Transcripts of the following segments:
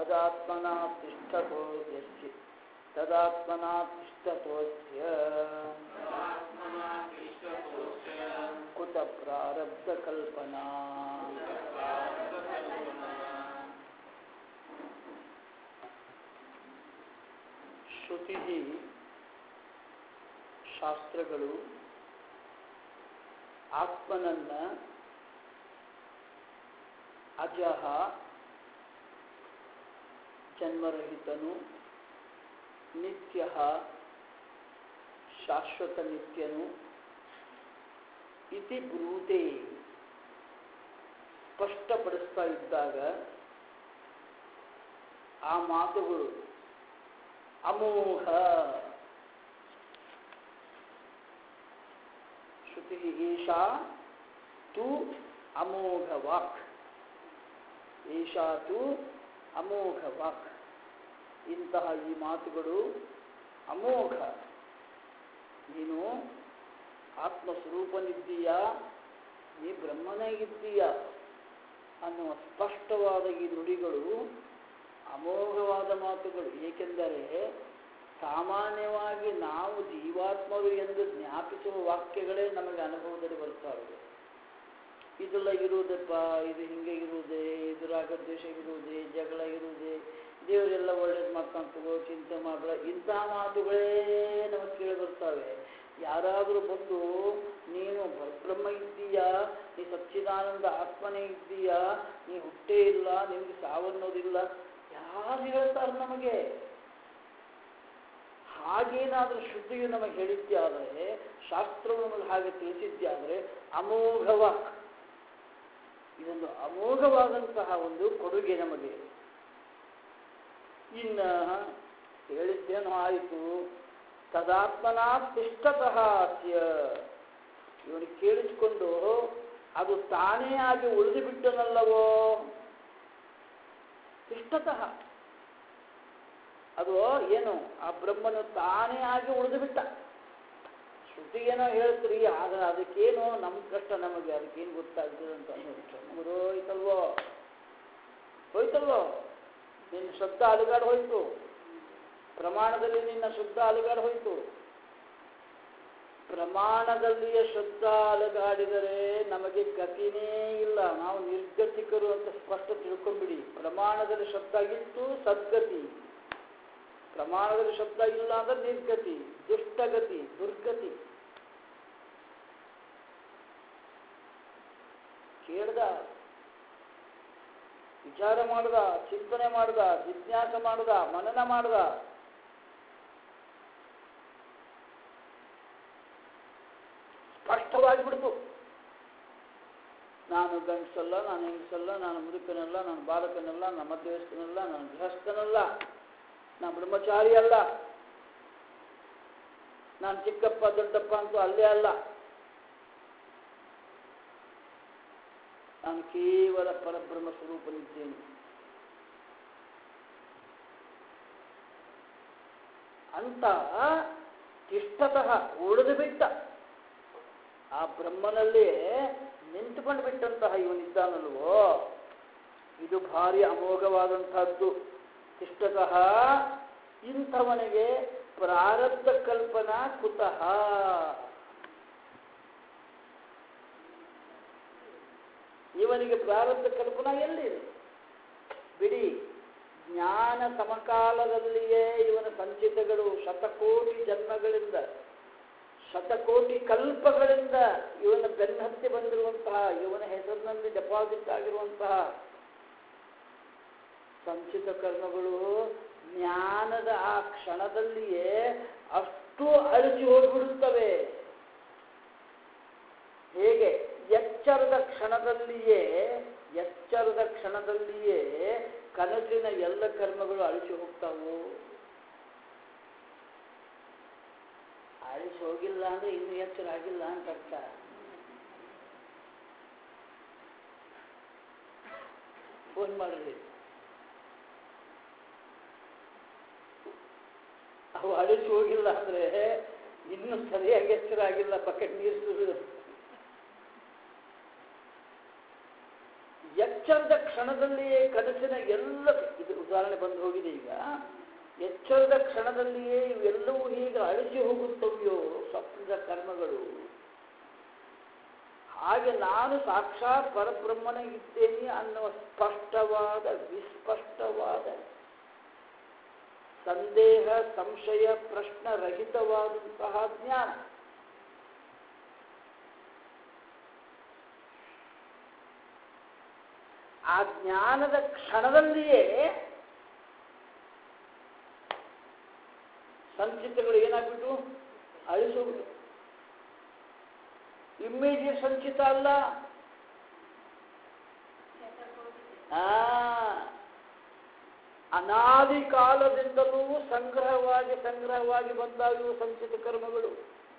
ತದಾತ್ಮನಾ ತಿಷ್ಠತೋ ಯಸ್ಯ ತದಾತ್ಮನಾ ತಿಷ್ಠತೋಸ್ಯ ಕುತ ಪ್ರಾರಬ್ಧ ಕಲ್ಪನಾ ಶ್ರುತಿ ಶಾಸ್ತ್ರಗಳು ಆತ್ಮನನ್ನ ಅಜಹ ಜನ್ಮರಹಿತನು ನಿತ್ಯ ಶಾಶ್ವತ ನಿತ್ಯನು ಇತಿ ಬ್ರೂತೆ ಸ್ಪಷ್ಟಪಡಿಸ್ತಾ ಇದ್ದಾಗ ಆ ಮಾತುಗಳು ಅಮೋಘ ಶ್ರುತಿ ಈಶಾ ತು ಅಮೋಘ ವಾಕ್ ಈಶಾ ತು ಅಮೋಘ ವಾಕ್ ಇಂತಹ ಈ ಮಾತುಗಳು ಅಮೋಘ ನೀನು ಆತ್ಮಸ್ವರೂಪನಿದ್ದೀಯಾ ನೀ ಬ್ರಹ್ಮನಾಗಿದ್ದೀಯ ಅನ್ನುವ ಸ್ಪಷ್ಟವಾದ ಈ ನುಡಿಗಳು ಅಮೋಘವಾದ ಮಾತುಗಳು ಏಕೆಂದರೆ ಸಾಮಾನ್ಯವಾಗಿ ನಾವು ಜೀವಾತ್ಮರು ಎಂದು ಜ್ಞಾಪಿಸುವ ವಾಕ್ಯಗಳೇ ನಮಗೆ ಅನುಭವದಲ್ಲಿ ಬರ್ತಾವೆ ಇದೆಲ್ಲ ಇರುವುದಪ್ಪ ಇದು ಹಿಂಗೆ ಇರುವುದೇ ಇದು ರಾಗದ್ವೇಷ ಇರುವುದೇ ಜಗಳ ಇರುವುದೇ ದೇವರೆಲ್ಲ ಒಳ್ಳೇದು ಮಾಡ್ಕೊಂತಗೋ ಚಿಂತೆ ಮಾಡಬೇಡ ಇಂತಹ ಮಾತುಗಳೇ ನಮಗೆ ಕೇಳಿ ಬರ್ತಾವೆ ಯಾರಾದರೂ ಬಂದು ನೀನು ಬ್ರಹ್ಮ ಇದ್ದೀಯಾ ನೀ ಸಚ್ಚಿದಾನಂದ ಆತ್ಮನೇ ಇದ್ದೀಯಾ ನೀ ಹುಟ್ಟೇ ಇಲ್ಲ ನಿಮಗೆ ಸಾವನ್ನೋದಿಲ್ಲ ಯಾರು ಹೇಳ್ತಾರೆ ನಮಗೆ ಹಾಗೇನಾದರೂ ಶ್ರುತಿಯು ನಮಗೆ ಹೇಳಿದ್ದೆ ಆದರೆ ಶಾಸ್ತ್ರವು ನಮಗೆ ಹಾಗೆ ತಿಳಿಸಿದ್ದೆ ಆದರೆ ಅಮೋಘವ ಇದೊಂದು ಅಮೋಘವಾದಂತಹ ಒಂದು ಕೊಡುಗೆ ನಮಗೆ ಇನ್ನ ಹೇಳಿದ್ದೇನೋ ಆಯಿತು ತದಾತ್ಮನಾ ತಿಷ್ಟತಃ ಅಸ್ಯ ಇವನು ಕೇಳಿಸಿಕೊಂಡು ಅದು ತಾನೇ ಆಗಿ ಉಳಿದು ಬಿಟ್ಟನಲ್ಲವೋ ತಿಷ್ಟತಃ ಅದು ಏನು ಆ ಬ್ರಹ್ಮನು ತಾನೇ ಆಗಿ ಉಳಿದು ಬಿಟ್ಟ ಶ್ರುತಿಗೇನೋ ಹೇಳ್ತೀರಿ ಆದರೆ ಅದಕ್ಕೇನು ನಮ್ಮ ಕಷ್ಟ ನಮಗೆ ಅದಕ್ಕೇನು ಗೊತ್ತಾಗ್ತದೆ ಅಂತ ನಮಗದು ಹೋಯ್ತಲ್ವೋ ಹೋಯ್ತಲ್ವೋ ನಿನ್ನ ಶಬ್ದ ಅಲುಗಾಡ್ ಹೋಯ್ತು ಪ್ರಮಾಣದಲ್ಲಿ ನಿನ್ನ ಶುದ್ಧ ಅಲುಗಾಡ್ ಹೋಯ್ತು ಪ್ರಮಾಣದಲ್ಲಿಯೇ ಶುದ್ಧ ಅಲುಗಾಡಿದರೆ ನಮಗೆ ಗತಿನೇ ಇಲ್ಲ ನಾವು ನಿರ್ಗತಿಕರು ಅಂತ ಸ್ಪಷ್ಟ ತಿಳ್ಕೊಂಬಿಡಿ ಪ್ರಮಾಣದಲ್ಲಿ ಶಬ್ದ ಇತ್ತು ಸದ್ಗತಿ ಪ್ರಮಾಣದಲ್ಲಿ ಶಬ್ದ ಇಲ್ಲ ಅಂದ್ರೆ ನಿರ್ಗತಿ ದುಷ್ಟಗತಿ ದುರ್ಗತಿ ಕೇಳ್ದ ವಿಚಾರ ಮಾಡ್ದ ಚಿಂತನೆ ಮಾಡ್ದ ಜಿಜ್ಞಾಸ ಮಾಡ್ದ ಮನನ ಮಾಡ್ದ ಸ್ಪಷ್ಟವಾಗಿ ಬಿಡ್ತು ನಾನು ಗಂಡಸಲ್ಲ ನಾನು ಹೆಂಗಸಲ್ಲ ನಾನು ಮುದುಕನಲ್ಲ ನಾನು ಬಾಲಕನಲ್ಲ ನಾನು ಮಧ್ಯವಸ್ಥನಲ್ಲ ನಾನು ಗೃಹಸ್ಥನಲ್ಲ ನಾನು ಬ್ರಹ್ಮಚಾರಿ ಅಲ್ಲ ನಾನು ಚಿಕ್ಕಪ್ಪ ದೊಡ್ಡಪ್ಪ ಅಂತೂ ಅಲ್ಲೇ ಅಲ್ಲ ನಾನು ಕೇವಲ ಪರಬ್ರಹ್ಮ ಸ್ವರೂಪನಿದ್ದೇನೆ ಅಂತ ಇಷ್ಟತಃ ಉಳಿದು ಬಿಟ್ಟ ಆ ಬ್ರಹ್ಮನಲ್ಲೇ ನಿಂತುಕೊಂಡು ಬಿಟ್ಟಂತಹ ಇವನಿದ್ದಾನಲ್ವೋ ಇದು ಭಾರಿ ಅಮೋಘವಾದಂತಹದ್ದು ಇಷ್ಟತಃ ಇಂಥವನಿಗೆ ಪ್ರಾರಬ್ಧ ಕಲ್ಪನಾ ಕುತಃ ಇವನಿಗೆ ಪ್ರಾರಬ್ಧ ಕಲ್ಪನಾ ಎಲ್ಲಿದೆ ಬಿಡಿ ಜ್ಞಾನ ಸಮಕಾಲದಲ್ಲಿಯೇ ಇವನ ಸಂಚಿತಗಳು ಶತಕೋಟಿ ಜನ್ಮಗಳಿಂದ ಶತಕೋಟಿ ಕಲ್ಪಗಳಿಂದ ಇವನ ಬೆನ್ನತ್ತಿ ಬಂದಿರುವಂತಹ ಇವನ ಹೆಸರಿನಲ್ಲಿ ಡೆಪಾಸಿಟ್ ಆಗಿರುವಂತಹ ಸಂಚಿತ ಕರ್ಮಗಳು ಜ್ಞಾನದ ಆ ಕ್ಷಣದಲ್ಲಿಯೇ ಅಷ್ಟು ಅಳಿಸಿ ಹೋಗಿಬಿಡುತ್ತವೆ ಹೇಗೆ ಎಚ್ಚರದ ಕ್ಷಣದಲ್ಲಿಯೇ ಎಚ್ಚರದ ಕ್ಷಣದಲ್ಲಿಯೇ ಕನಸಿನ ಎಲ್ಲ ಕರ್ಮಗಳು ಅಳಿಸಿ ಹೋಗ್ತಾವು ಅಳಿಸಿ ಹೋಗಿಲ್ಲ ಅಂದ್ರೆ ಇನ್ನು ಎಚ್ಚರ ಆಗಿಲ್ಲ ಅಂತ ಅರ್ಥ ಫೋನ್ ಮಾಡ್ರಿ ಅವು ಅಳಿಸಿ ಹೋಗಿಲ್ಲ ಅಂದ್ರೆ ಇನ್ನು ಸರಿಯಾಗಿ ಎಚ್ಚರ ಆಗಿಲ್ಲ ಬಕೆಟ್ ನೀರು ಸುರಿದು ಎಚ್ಚರದ ಕ್ಷಣದಲ್ಲಿಯೇ ಕನಸಿನ ಎಲ್ಲ ಇದು ಉದಾಹರಣೆ ಬಂದು ಹೋಗಿದೆ ಈಗ ಎಚ್ಚರದ ಕ್ಷಣದಲ್ಲಿಯೇ ಇವೆಲ್ಲವೂ ಹೀಗೆ ಅಳಿಸಿ ಹೋಗುತ್ತವೆಯೋ ಸ್ವಪ್ನದ ಕರ್ಮಗಳು ಹಾಗೆ ನಾನು ಸಾಕ್ಷಾತ್ ಪರಬ್ರಹ್ಮನ ಇದ್ದೇನೆ ಅನ್ನುವ ಸ್ಪಷ್ಟವಾದ ವಿಸ್ಪಷ್ಟವಾದ ಸಂದೇಹ ಸಂಶಯ ಪ್ರಶ್ನರಹಿತವಾದಂತಹ ಜ್ಞಾನ ಆ ಜ್ಞಾನದ ಕ್ಷಣದಲ್ಲಿಯೇ ಸಂಚಿತಗಳು ಏನಾಗ್ಬಿಟ್ಟು ಅಳಿಸೋಗ್ಬಿಟ್ಟು ಇಮ್ಮಿಡಿಯೇಟ್ ಸಂಚಿತ ಅಲ್ಲ ಆ, ಅನಾದಿ ಕಾಲದಿಂದಲೂ ಸಂಗ್ರಹವಾಗಿ ಸಂಗ್ರಹವಾಗಿ ಬಂದಾಗಿರುವ ಸಂಚಿತ ಕರ್ಮಗಳು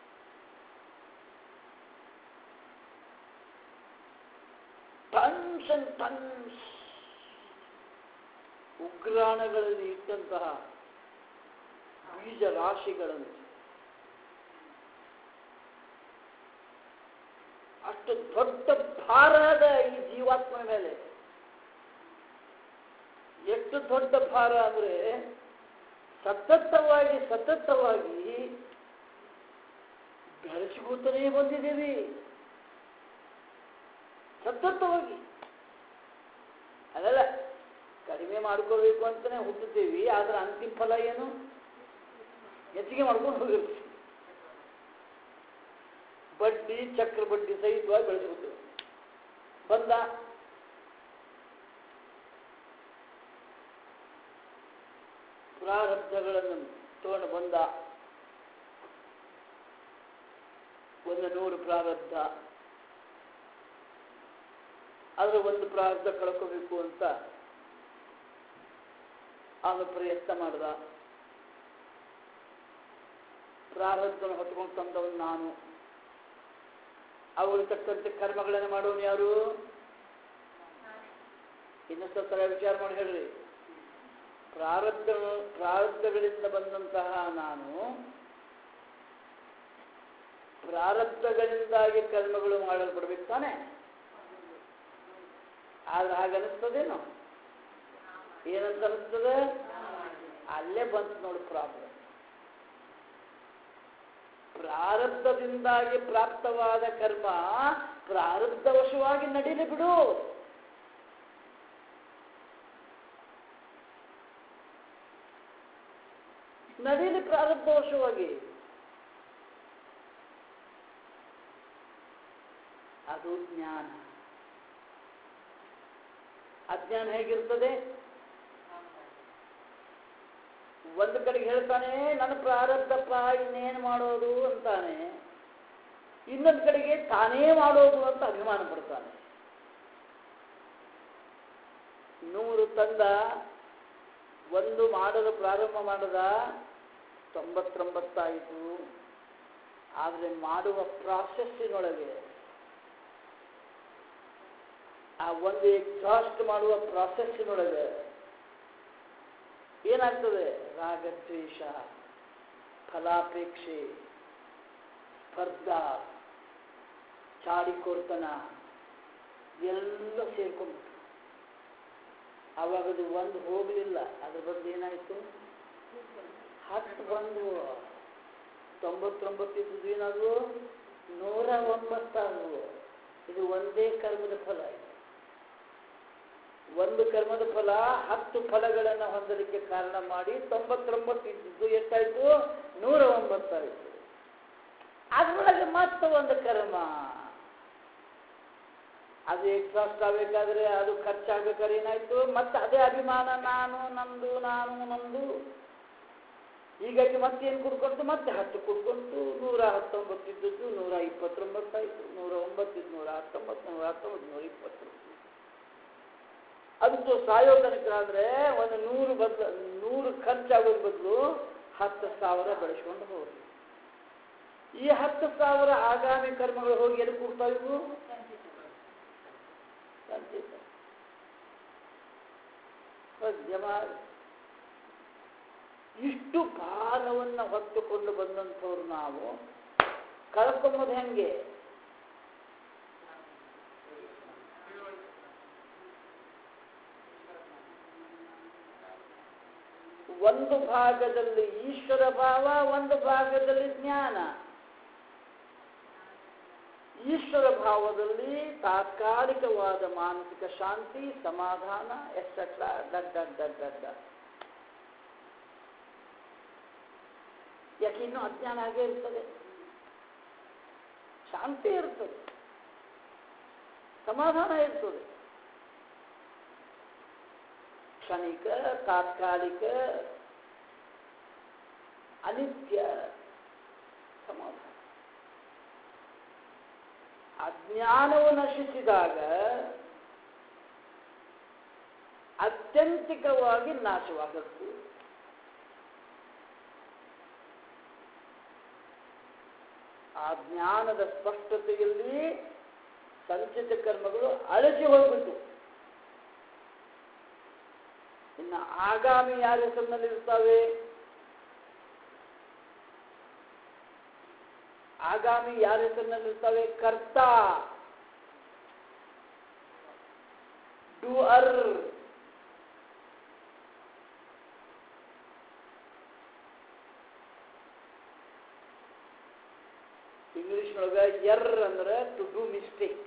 ಟನ್ಸ್ ಅಂಡ್ ಟನ್ಸ್ ಉಗ್ರಾಣಗಳಲ್ಲಿ ಇಟ್ಟಂತಹ ಬೀಜ ರಾಶಿಗಳನ್ನು ಅಷ್ಟು ದೊಡ್ಡ ಭಾರದ ಈ ಜೀವಾತ್ಮ ಮೇಲೆ ಎಷ್ಟು ದೊಡ್ಡ ಭಾರ ಅಂದ್ರೆ ಸತತವಾಗಿ ಸತತವಾಗಿ ಬೆಳೆಸಿಕೊಳ್ತಾನೇ ಬಂದಿದ್ದೀವಿ ಸತತವಾಗಿ ಅದಲ್ಲ ಕಡಿಮೆ ಮಾಡ್ಕೋಬೇಕು ಅಂತಾನೆ ಹುಟ್ಟುತ್ತೀವಿ ಆದ್ರೆ ಅಂತಿಮ ಫಲ ಏನು ಹೆಚ್ಚಿಗೆ ಮಾಡ್ಕೊಂಡು ಹೋಗಿರ್ತೀವಿ ಬಡ್ಡಿ ಚಕ್ರ ಬಡ್ಡಿ ಸಹಿತವಾಗಿ ಬೆಳೆಸ್ಬಿಟ್ಟು ಬಂದ ಪ್ರಾರಬ್ಧಗಳನ್ನು ತಗೊಂಡು ಬಂದ ಒಂದು ನೂರು ಪ್ರಾರಬ್ಧ ಅದರ ಒಂದು ಪ್ರಾರಬ್ಧ ಕಳ್ಕೋಬೇಕು ಅಂತ ಅವನು ಪ್ರಯತ್ನ ಮಾಡ್ದ ಪ್ರಾರಬ್ಧವನ್ನು ಹೊತ್ಕೊಂಡು ತಂದವನು ನಾನು ಅವುಗಳು ತಕ್ಕಂತೆ ಕರ್ಮಗಳನ್ನು ಮಾಡೋನು ಯಾರು ಇನ್ನೊಂದು ಸಲ ವಿಚಾರ ಮಾಡಿ ಹೇಳ್ರಿ ಪ್ರಾರಬ್ಧ ಪ್ರಾರಬ್ಧಗಳಿಂದ ಬಂದಂತಹ ನಾನು ಪ್ರಾರಬ್ಧಗಳಿಂದಾಗಿ ಕರ್ಮಗಳು ಮಾಡಲ್ಪಡ್ಬೇಕು ತಾನೆ ಆದ್ರೆ ಹಾಗೆ ಅನಿಸ್ತದೇನೋ ಏನಂತ ಅನಿಸ್ತದೆ ಅಲ್ಲೇ ಬಂತು ನೋಡಿ ಪ್ರಾಬ್ಲಮ್ ಪ್ರಾರಬ್ಧದಿಂದಾಗಿ ಪ್ರಾಪ್ತವಾದ ಕರ್ಮ ಪ್ರಾರಬ್ಧವಶವಾಗಿ ನಡೀಲಿ ಬಿಡು ನಡೀಲಿ ಪ್ರಾರಬ್ಧವಶವಾಗಿ ಅದು ಜ್ಞಾನ ಅಜ್ಞಾನ ಹೇಗಿರ್ತದೆ ಒಂದು ಕಡೆಗೆ ಹೇಳ್ತಾನೆ ನನ್ನ ಪ್ರಾರಬ್ಧಪ್ಪ ಇನ್ನೇನು ಮಾಡೋದು ಅಂತಾನೆ ಇನ್ನೊಂದು ಕಡೆಗೆ ತಾನೇ ಮಾಡೋದು ಅಂತ ಅಭಿಮಾನ ಪಡ್ತಾನೆ ನೂರು ತಂದ ಒಂದು ಮಾಡಲು ಪ್ರಾರಂಭ ಮಾಡದ ತೊಂಬತ್ತೊಂಬತ್ತಾಯಿತು ಆದರೆ ಮಾಡುವ ಪ್ರಾಸೆಸ್ಸಿನೊಳಗೆ ಆ ಒಂದು ಎಕ್ಸಾಸ್ಟ್ ಮಾಡುವ ಪ್ರಾಸೆಸ್ಸಿನೊಳಗೆ ಏನಾಗ್ತದೆ ರಾಗದ್ವೇಷ ಫಲಾಪೇಕ್ಷೆ ಸ್ಪರ್ಧಾ ಚಾಡಿಕೊರ್ತನ ಎಲ್ಲ ಸೇರ್ಕೊಂಡ್ಬಿಟ್ಟು ಅವಾಗ ಅದು ಒಂದು ಹೋಗಲಿಲ್ಲ ಅದ್ರ ಬದಲು ಏನಾಯಿತು ಹತ್ತು ಬಂದು ತೊಂಬತ್ತೊಂಬತ್ತು ಇದ್ದದ್ದು ಏನಾದವು ನೂರ ಒಂಬತ್ತಾದವು ಇದು ಒಂದೇ ಕರ್ಮದ ಫಲ ಇದು ಒಂದು ಕರ್ಮದ ಫಲ ಹತ್ತು ಫಲಗಳನ್ನು ಹೊಂದಲಿಕ್ಕೆ ಕಾರಣ ಮಾಡಿ ತೊಂಬತ್ತೊಂಬತ್ತು ಇದ್ದದ್ದು ಎಷ್ಟಾಯ್ತು ನೂರ ಒಂಬತ್ತಾಯಿತು ಅದರೊಳಗೆ ಮತ್ತೆ ಒಂದು ಕರ್ಮ ಅದು ಎಕ್ಸಾಸ್ಟ್ ಆಗಬೇಕಾದ್ರೆ ಅದು ಖರ್ಚಾಗಬೇಕಾದ್ರೆ ಏನಾಯ್ತು ಮತ್ತೆ ಅದೇ ಅಭಿಮಾನ ನಾನು ನಂದು ನಾನು ನಂದು ಹೀಗಾಗಿ ಮತ್ತೇನು ಕುಡ್ಕೊಂಡು ಮತ್ತೆ ಹತ್ತು ಕುಡ್ಕೊಂಡು ನೂರ ಹತ್ತೊಂಬತ್ತು ಇದ್ದದ್ದು ನೂರ ಇಪ್ಪತ್ತೊಂಬತ್ತಾಯಿತು ನೂರ ಒಂಬತ್ತಿದ್ದು ನೂರ ಹತ್ತೊಂಬತ್ತು ನೂರ ಹತ್ತೊಂಬತ್ತು ನೂರ ಇಪ್ಪತ್ತೊಂಬತ್ತು ಅದು ಸಾಯೋ ತನಕ ಆದರೆ ಒಂದು ನೂರು ಬದಲು ನೂರು ಖರ್ಚಾಗೋದ್ರ ಬದಲು ಹತ್ತು ಸಾವಿರ ಬೆಳೆಸ್ಕೊಂಡು ಹೋಗಿ ಈ ಹತ್ತು ಸಾವಿರ ಆಗಾಮಿ ಕರ್ಮಗಳು ಹೋಗಿ ಎಲ್ಲಿ ಕೂಡ್ತಾವೆ ಇವು ಸಂಚಿತ ಜಮಾ ಇಷ್ಟು ಭಾರವನ್ನು ಹೊತ್ತುಕೊಂಡು ಬಂದಂಥವ್ರು ನಾವು ಕಳ್ಕೊಂಬೋದು ಹೆಂಗೆ ಒಂದು ಭಾಗದಲ್ಲಿ ಈಶ್ವರ ಭಾವ ಒಂದು ಭಾಗದಲ್ಲಿ ಜ್ಞಾನ ಈಶ್ವರ ಭಾವದಲ್ಲಿ ತಾತ್ಕಾಲಿಕವಾದ ಮಾನಸಿಕ ಶಾಂತಿ ಸಮಾಧಾನ ಎಕ್ಸೆಟ್ರಾ ಡಡ್ ಡಡ್ ಡಡ್ ಡಡ್ ಯಾಕೆ ಇನ್ನೂ ಅಜ್ಞಾನ ಹಾಗೆ ಇರ್ತದೆ ಶಾಂತಿ ಇರ್ತದೆ ಸಮಾಧಾನ ಇರ್ತದೆ ಕ್ಷಣಿಕ ತಾತ್ಕಾಲಿಕ ಅನಿತ್ಯ ಸಮಾಧಾನ ಅಜ್ಞಾನವು ನಶಿಸಿದಾಗ ಅತ್ಯಂತಿಕವಾಗಿ ನಾಶವಾಗುತ್ತೆ ಆ ಜ್ಞಾನದ ಸ್ಪಷ್ಟತೆಯಲ್ಲಿ ಸಂಚಿತ ಕರ್ಮಗಳು ಅಳಸಿ ಹೋಗ್ಬಿಟ್ಟು ಇನ್ನು ಆಗಾಮಿ ಯಾರ ಹೆಸರಿನಲ್ಲಿ ಇರ್ತಾವೆ ಆಗಾಮಿ ಯಾರ ಹೆಸರಿನಲ್ಲಿ ಇರ್ತಾವೆ ಕರ್ತ ಡೂಅರ್ ಇಂಗ್ಲಿಷ್ನೊಳಗ ಎರ್ ಅಂದ್ರೆ ಟು ಡೂ ಮಿಸ್ಟೇಕ್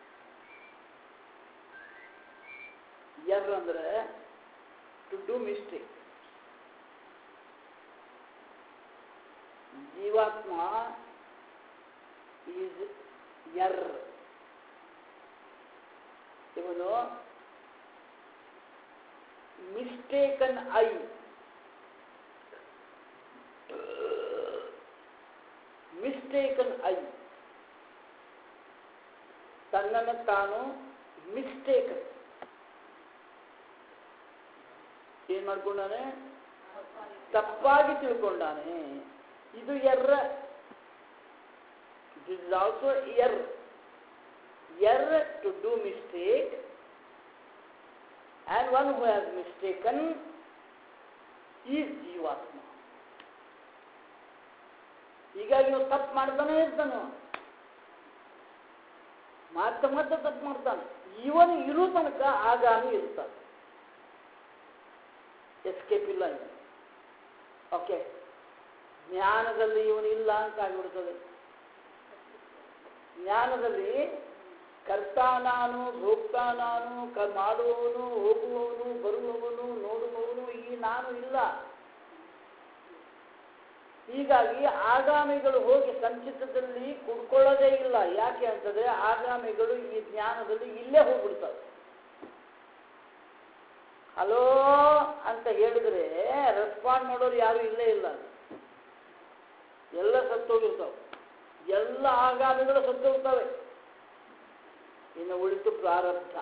ಎರ್ ಅಂದ್ರೆ ಟು ಡೂ ಮಿಸ್ಟೇಕ್ ಜೀವಾತ್ಮ ಈಸ್ ಎರ್ ಇವನು ಮಿಸ್ಟೇಕನ್ ಐ ಮಿಸ್ಟೇಕನ್ ಐ ತನ್ನನ್ನು ತಾನು ಮಿಸ್ಟೇಕನ್ ಏನ್ ಮಾಡ್ಕೊಂಡಾನೆ ತಪ್ಪಾಗಿ ತಿಳ್ಕೊಂಡಾನೆ ಇದು err this is also err err to do mistake and one who has mistaken is ಜೀವಾತ್ಮ ಹೀಗಾಗಿ ನೀವು ತಪ್ಪು ಮಾಡ್ತಾನೆ ಇರ್ತಾನೆ ಅವ. ಮತ್ತೆ ಮತ್ತೆ ತಪ್ಪು ಮಾಡ್ತಾನೆ ಇವನು ಇರೋ ತನಕ ಆಗಾಮಿ ಇರ್ತಾನೆ ಎಸ್ಕೇಪ್ ಇಲ್ಲ ಇವನು ಓಕೆ ಜ್ಞಾನದಲ್ಲಿ ಇವನು ಇಲ್ಲ ಅಂತ ಆಗಿಬಿಡ್ತದೆ ಜ್ಞಾನದಲ್ಲಿ ಕರ್ತ ನಾನು ಭೋಕ್ತ ನಾನು ಕ ಮಾಡುವವನು ಹೋಗುವವನು ಬರುವವನು ನೋಡುವವನು ಈ ನಾನು ಇಲ್ಲ ಹೀಗಾಗಿ ಆಗಾಮಿಗಳು ಹೋಗಿ ಸಂಚಿತದಲ್ಲಿ ಕುಡ್ಕೊಳ್ಳೋದೇ ಇಲ್ಲ ಯಾಕೆ ಅಂತಂದ್ರೆ ಆಗಾಮಿಗಳು ಈ ಜ್ಞಾನದಲ್ಲಿ ಇಲ್ಲೇ ಹೋಗ್ಬಿಡ್ತವೆ ಹಲೋ ಅಂತ ಹೇಳಿದ್ರೆ ರೆಸ್ಪಾಂಡ್ ಮಾಡೋರು ಯಾರು ಇಲ್ಲೇ ಇಲ್ಲ ಎಲ್ಲ ಸತ್ತೋಗಿರ್ತಾವೆ ಎಲ್ಲ ಆಗಾಮಿಗಳು ಸತ್ತೋಗ್ತವೆ ಇನ್ನು ಉಳಿತು ಪ್ರಾರಬ್ಧ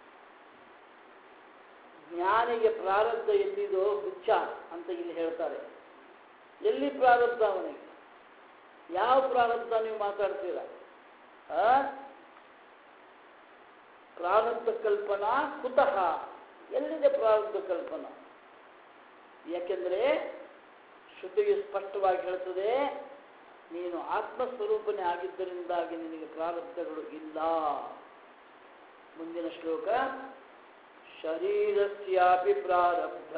ಜ್ಞಾನಿಗೆ ಪ್ರಾರಬ್ಧ ಎಲ್ಲಿದೋ ಹುಚ್ಚ ಅಂತ ಇಲ್ಲಿ ಹೇಳ್ತಾರೆ ಎಲ್ಲಿ ಪ್ರಾರಬ್ಧ ಅವನಿಗೆ ಯಾವ ಪ್ರಾರಬ್ಧ ನೀವು ಮಾತಾಡ್ತೀರ ಆ? ಪ್ರಾರಬ್ಧ ಕಲ್ಪನಾ ಕುತಃ ಎಲ್ಲಿದೆ ಪ್ರಾರಬ್ಧ ಕಲ್ಪನಾ ಯಾಕೆಂದ್ರೆ ಶ್ರುತಿಯು ಸ್ಪಷ್ಟವಾಗಿ ಹೇಳ್ತದೆ ನೀನು ಆತ್ಮಸ್ವರೂಪನೇ ಆಗಿದ್ದರಿಂದಾಗಿ ನಿನಗೆ ಪ್ರಾರಬ್ಧಗಳು ಇಲ್ಲ ಮುಂದಿನ ಶ್ಲೋಕ ಶರೀರಸ್ಯಾಪಿ ಪ್ರಾರಬ್ಧ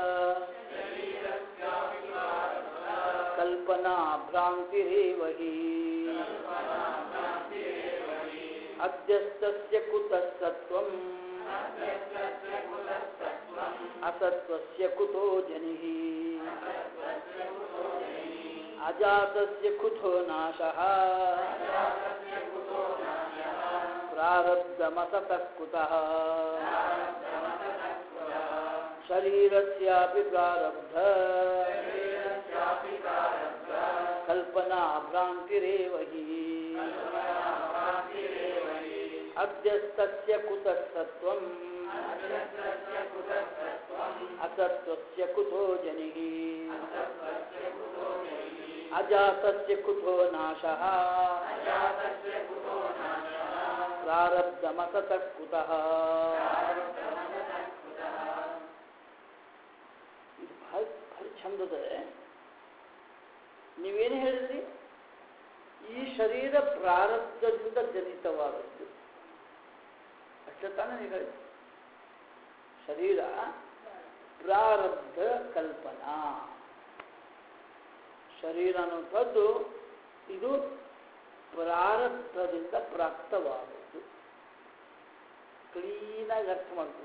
ಕಲ್ಪನಾ ಭ್ರಾಂತಿರೇವ ಹಿ ಅಧ್ಯಸ್ತಸ್ಯ ಕುತಃ ಸತ್ವಂ ಅಸತ್ವಸ್ಯ ಕುತೋ ಜನಿಃ ಅಜಾತಸ್ಯ ಕುತೋ ನಾಶಃ ಪ್ರಾರಬ್ಧಮಸತಃ ಕುತಃ ಶರೀರಸ್ಯಾಪಿ ಪ್ರಾರಬ್ಧ ಕಲ್ಪನಾ ಭ್ರಾಂತಿರೇವ ಹಿ ಅಧ್ಯಸ್ತಸ್ಯ ಕುತಃ ಸತ್ವಂ ಅಸತ್ವಸ್ಯ ಕುತೋ ಜನಿಃ ಅಜಾತಸ್ಯ ಕುತೋ ನಾಶಃ ಪ್ರಾರಬ್ಧಮಸತಃ ಕುತಃ ಇದು ಭಾಳ ಭಾರಿ ಚಂದದ ನೀವೇನು ಹೇಳಿದ್ರಿ ಈ ಶರೀರ ಪ್ರಾರಬ್ಧದಿಂದ ಜನಿತವಾದದ್ದು ಅಷ್ಟೇ ತಾನೇ ನೀವು ಹೇಳಿದ್ರಿ ಶರೀರ ಪ್ರಾರಬ್ಧ ಕಲ್ಪನಾ ಶರೀರ ಅನ್ನುವಂಥದ್ದು ಇದು ಪ್ರಾರಬ್ಧದಿಂದ ಪ್ರಾಪ್ತವಾದದ್ದು ಕ್ಲೀನಾಗಿ ಅರ್ಥ ಮಾಡ್ಕೊಳ್ಳಿ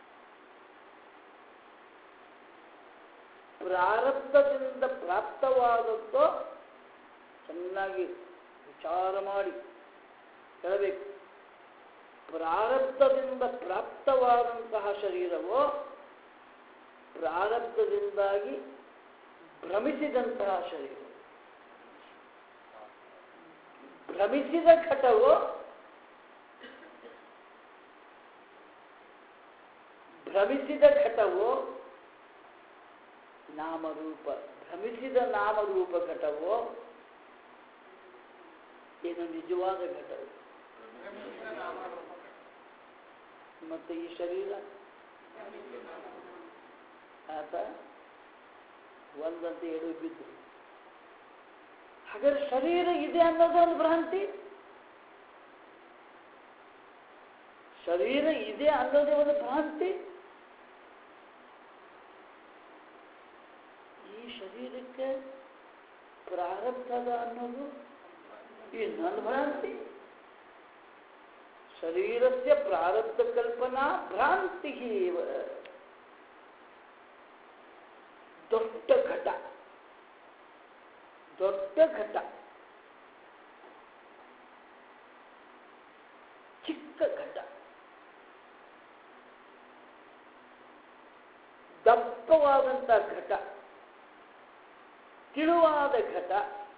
ಪ್ರಾರಬ್ಧದಿಂದ ಪ್ರಾಪ್ತವಾದದ್ದು ಚೆನ್ನಾಗಿ ವಿಚಾರ ಮಾಡಿ ಹೇಳಬೇಕು ಪ್ರಾರಬ್ಧದಿಂದ ಪ್ರಾಪ್ತವಾದಂತಹ ಶರೀರವು ಪ್ರಾರಬ್ಧದಿಂದಾಗಿ ಭ್ರಮಿಸಿದಂತಹ ಶರೀರ ಭ್ರಮಿಸಿದ ಘಟವು ಭ್ರಮಿಸಿದ ಘಟವು ನಾಮರೂಪ ಭ್ರಮಿಸಿದ ನಾಮರೂಪ ಘಟವು ಏನು ನಿಜವಾದ ಘಟವು ಮತ್ತೆ ಈ ಶರೀರ ಆತ ಒಂದಂತ ಎಡು ಬಿದ್ದು ಹಾಗಾದ್ರೆ ಶರೀರ ಇದೆ ಅನ್ನೋದು ಒಂದು ಭ್ರಾಂತಿ ಶರೀರ ಇದೆ ಅನ್ನೋದೇ ಒಂದು ಭ್ರಾಂತಿ ಈ ಶರೀರಕ್ಕೆ ಪ್ರಾರಬ್ಧದ ಅನ್ನೋದು ಇನ್ನೊಂದು ಭ್ರಾಂತಿ ಶರೀರಸ್ಯ ಪ್ರಾರಬ್ಧ ಕಲ್ಪನಾ ಭ್ರಾಂತಿ ಇವ ದೊಡ್ಡ ಘಟ ದೊಡ್ಡ ಘಟ ಚಿಕ್ಕ ಘಟ ದಪ್ಪವಾದಂಥ ಘಟ ತಿಳುವಾದ ಘಟ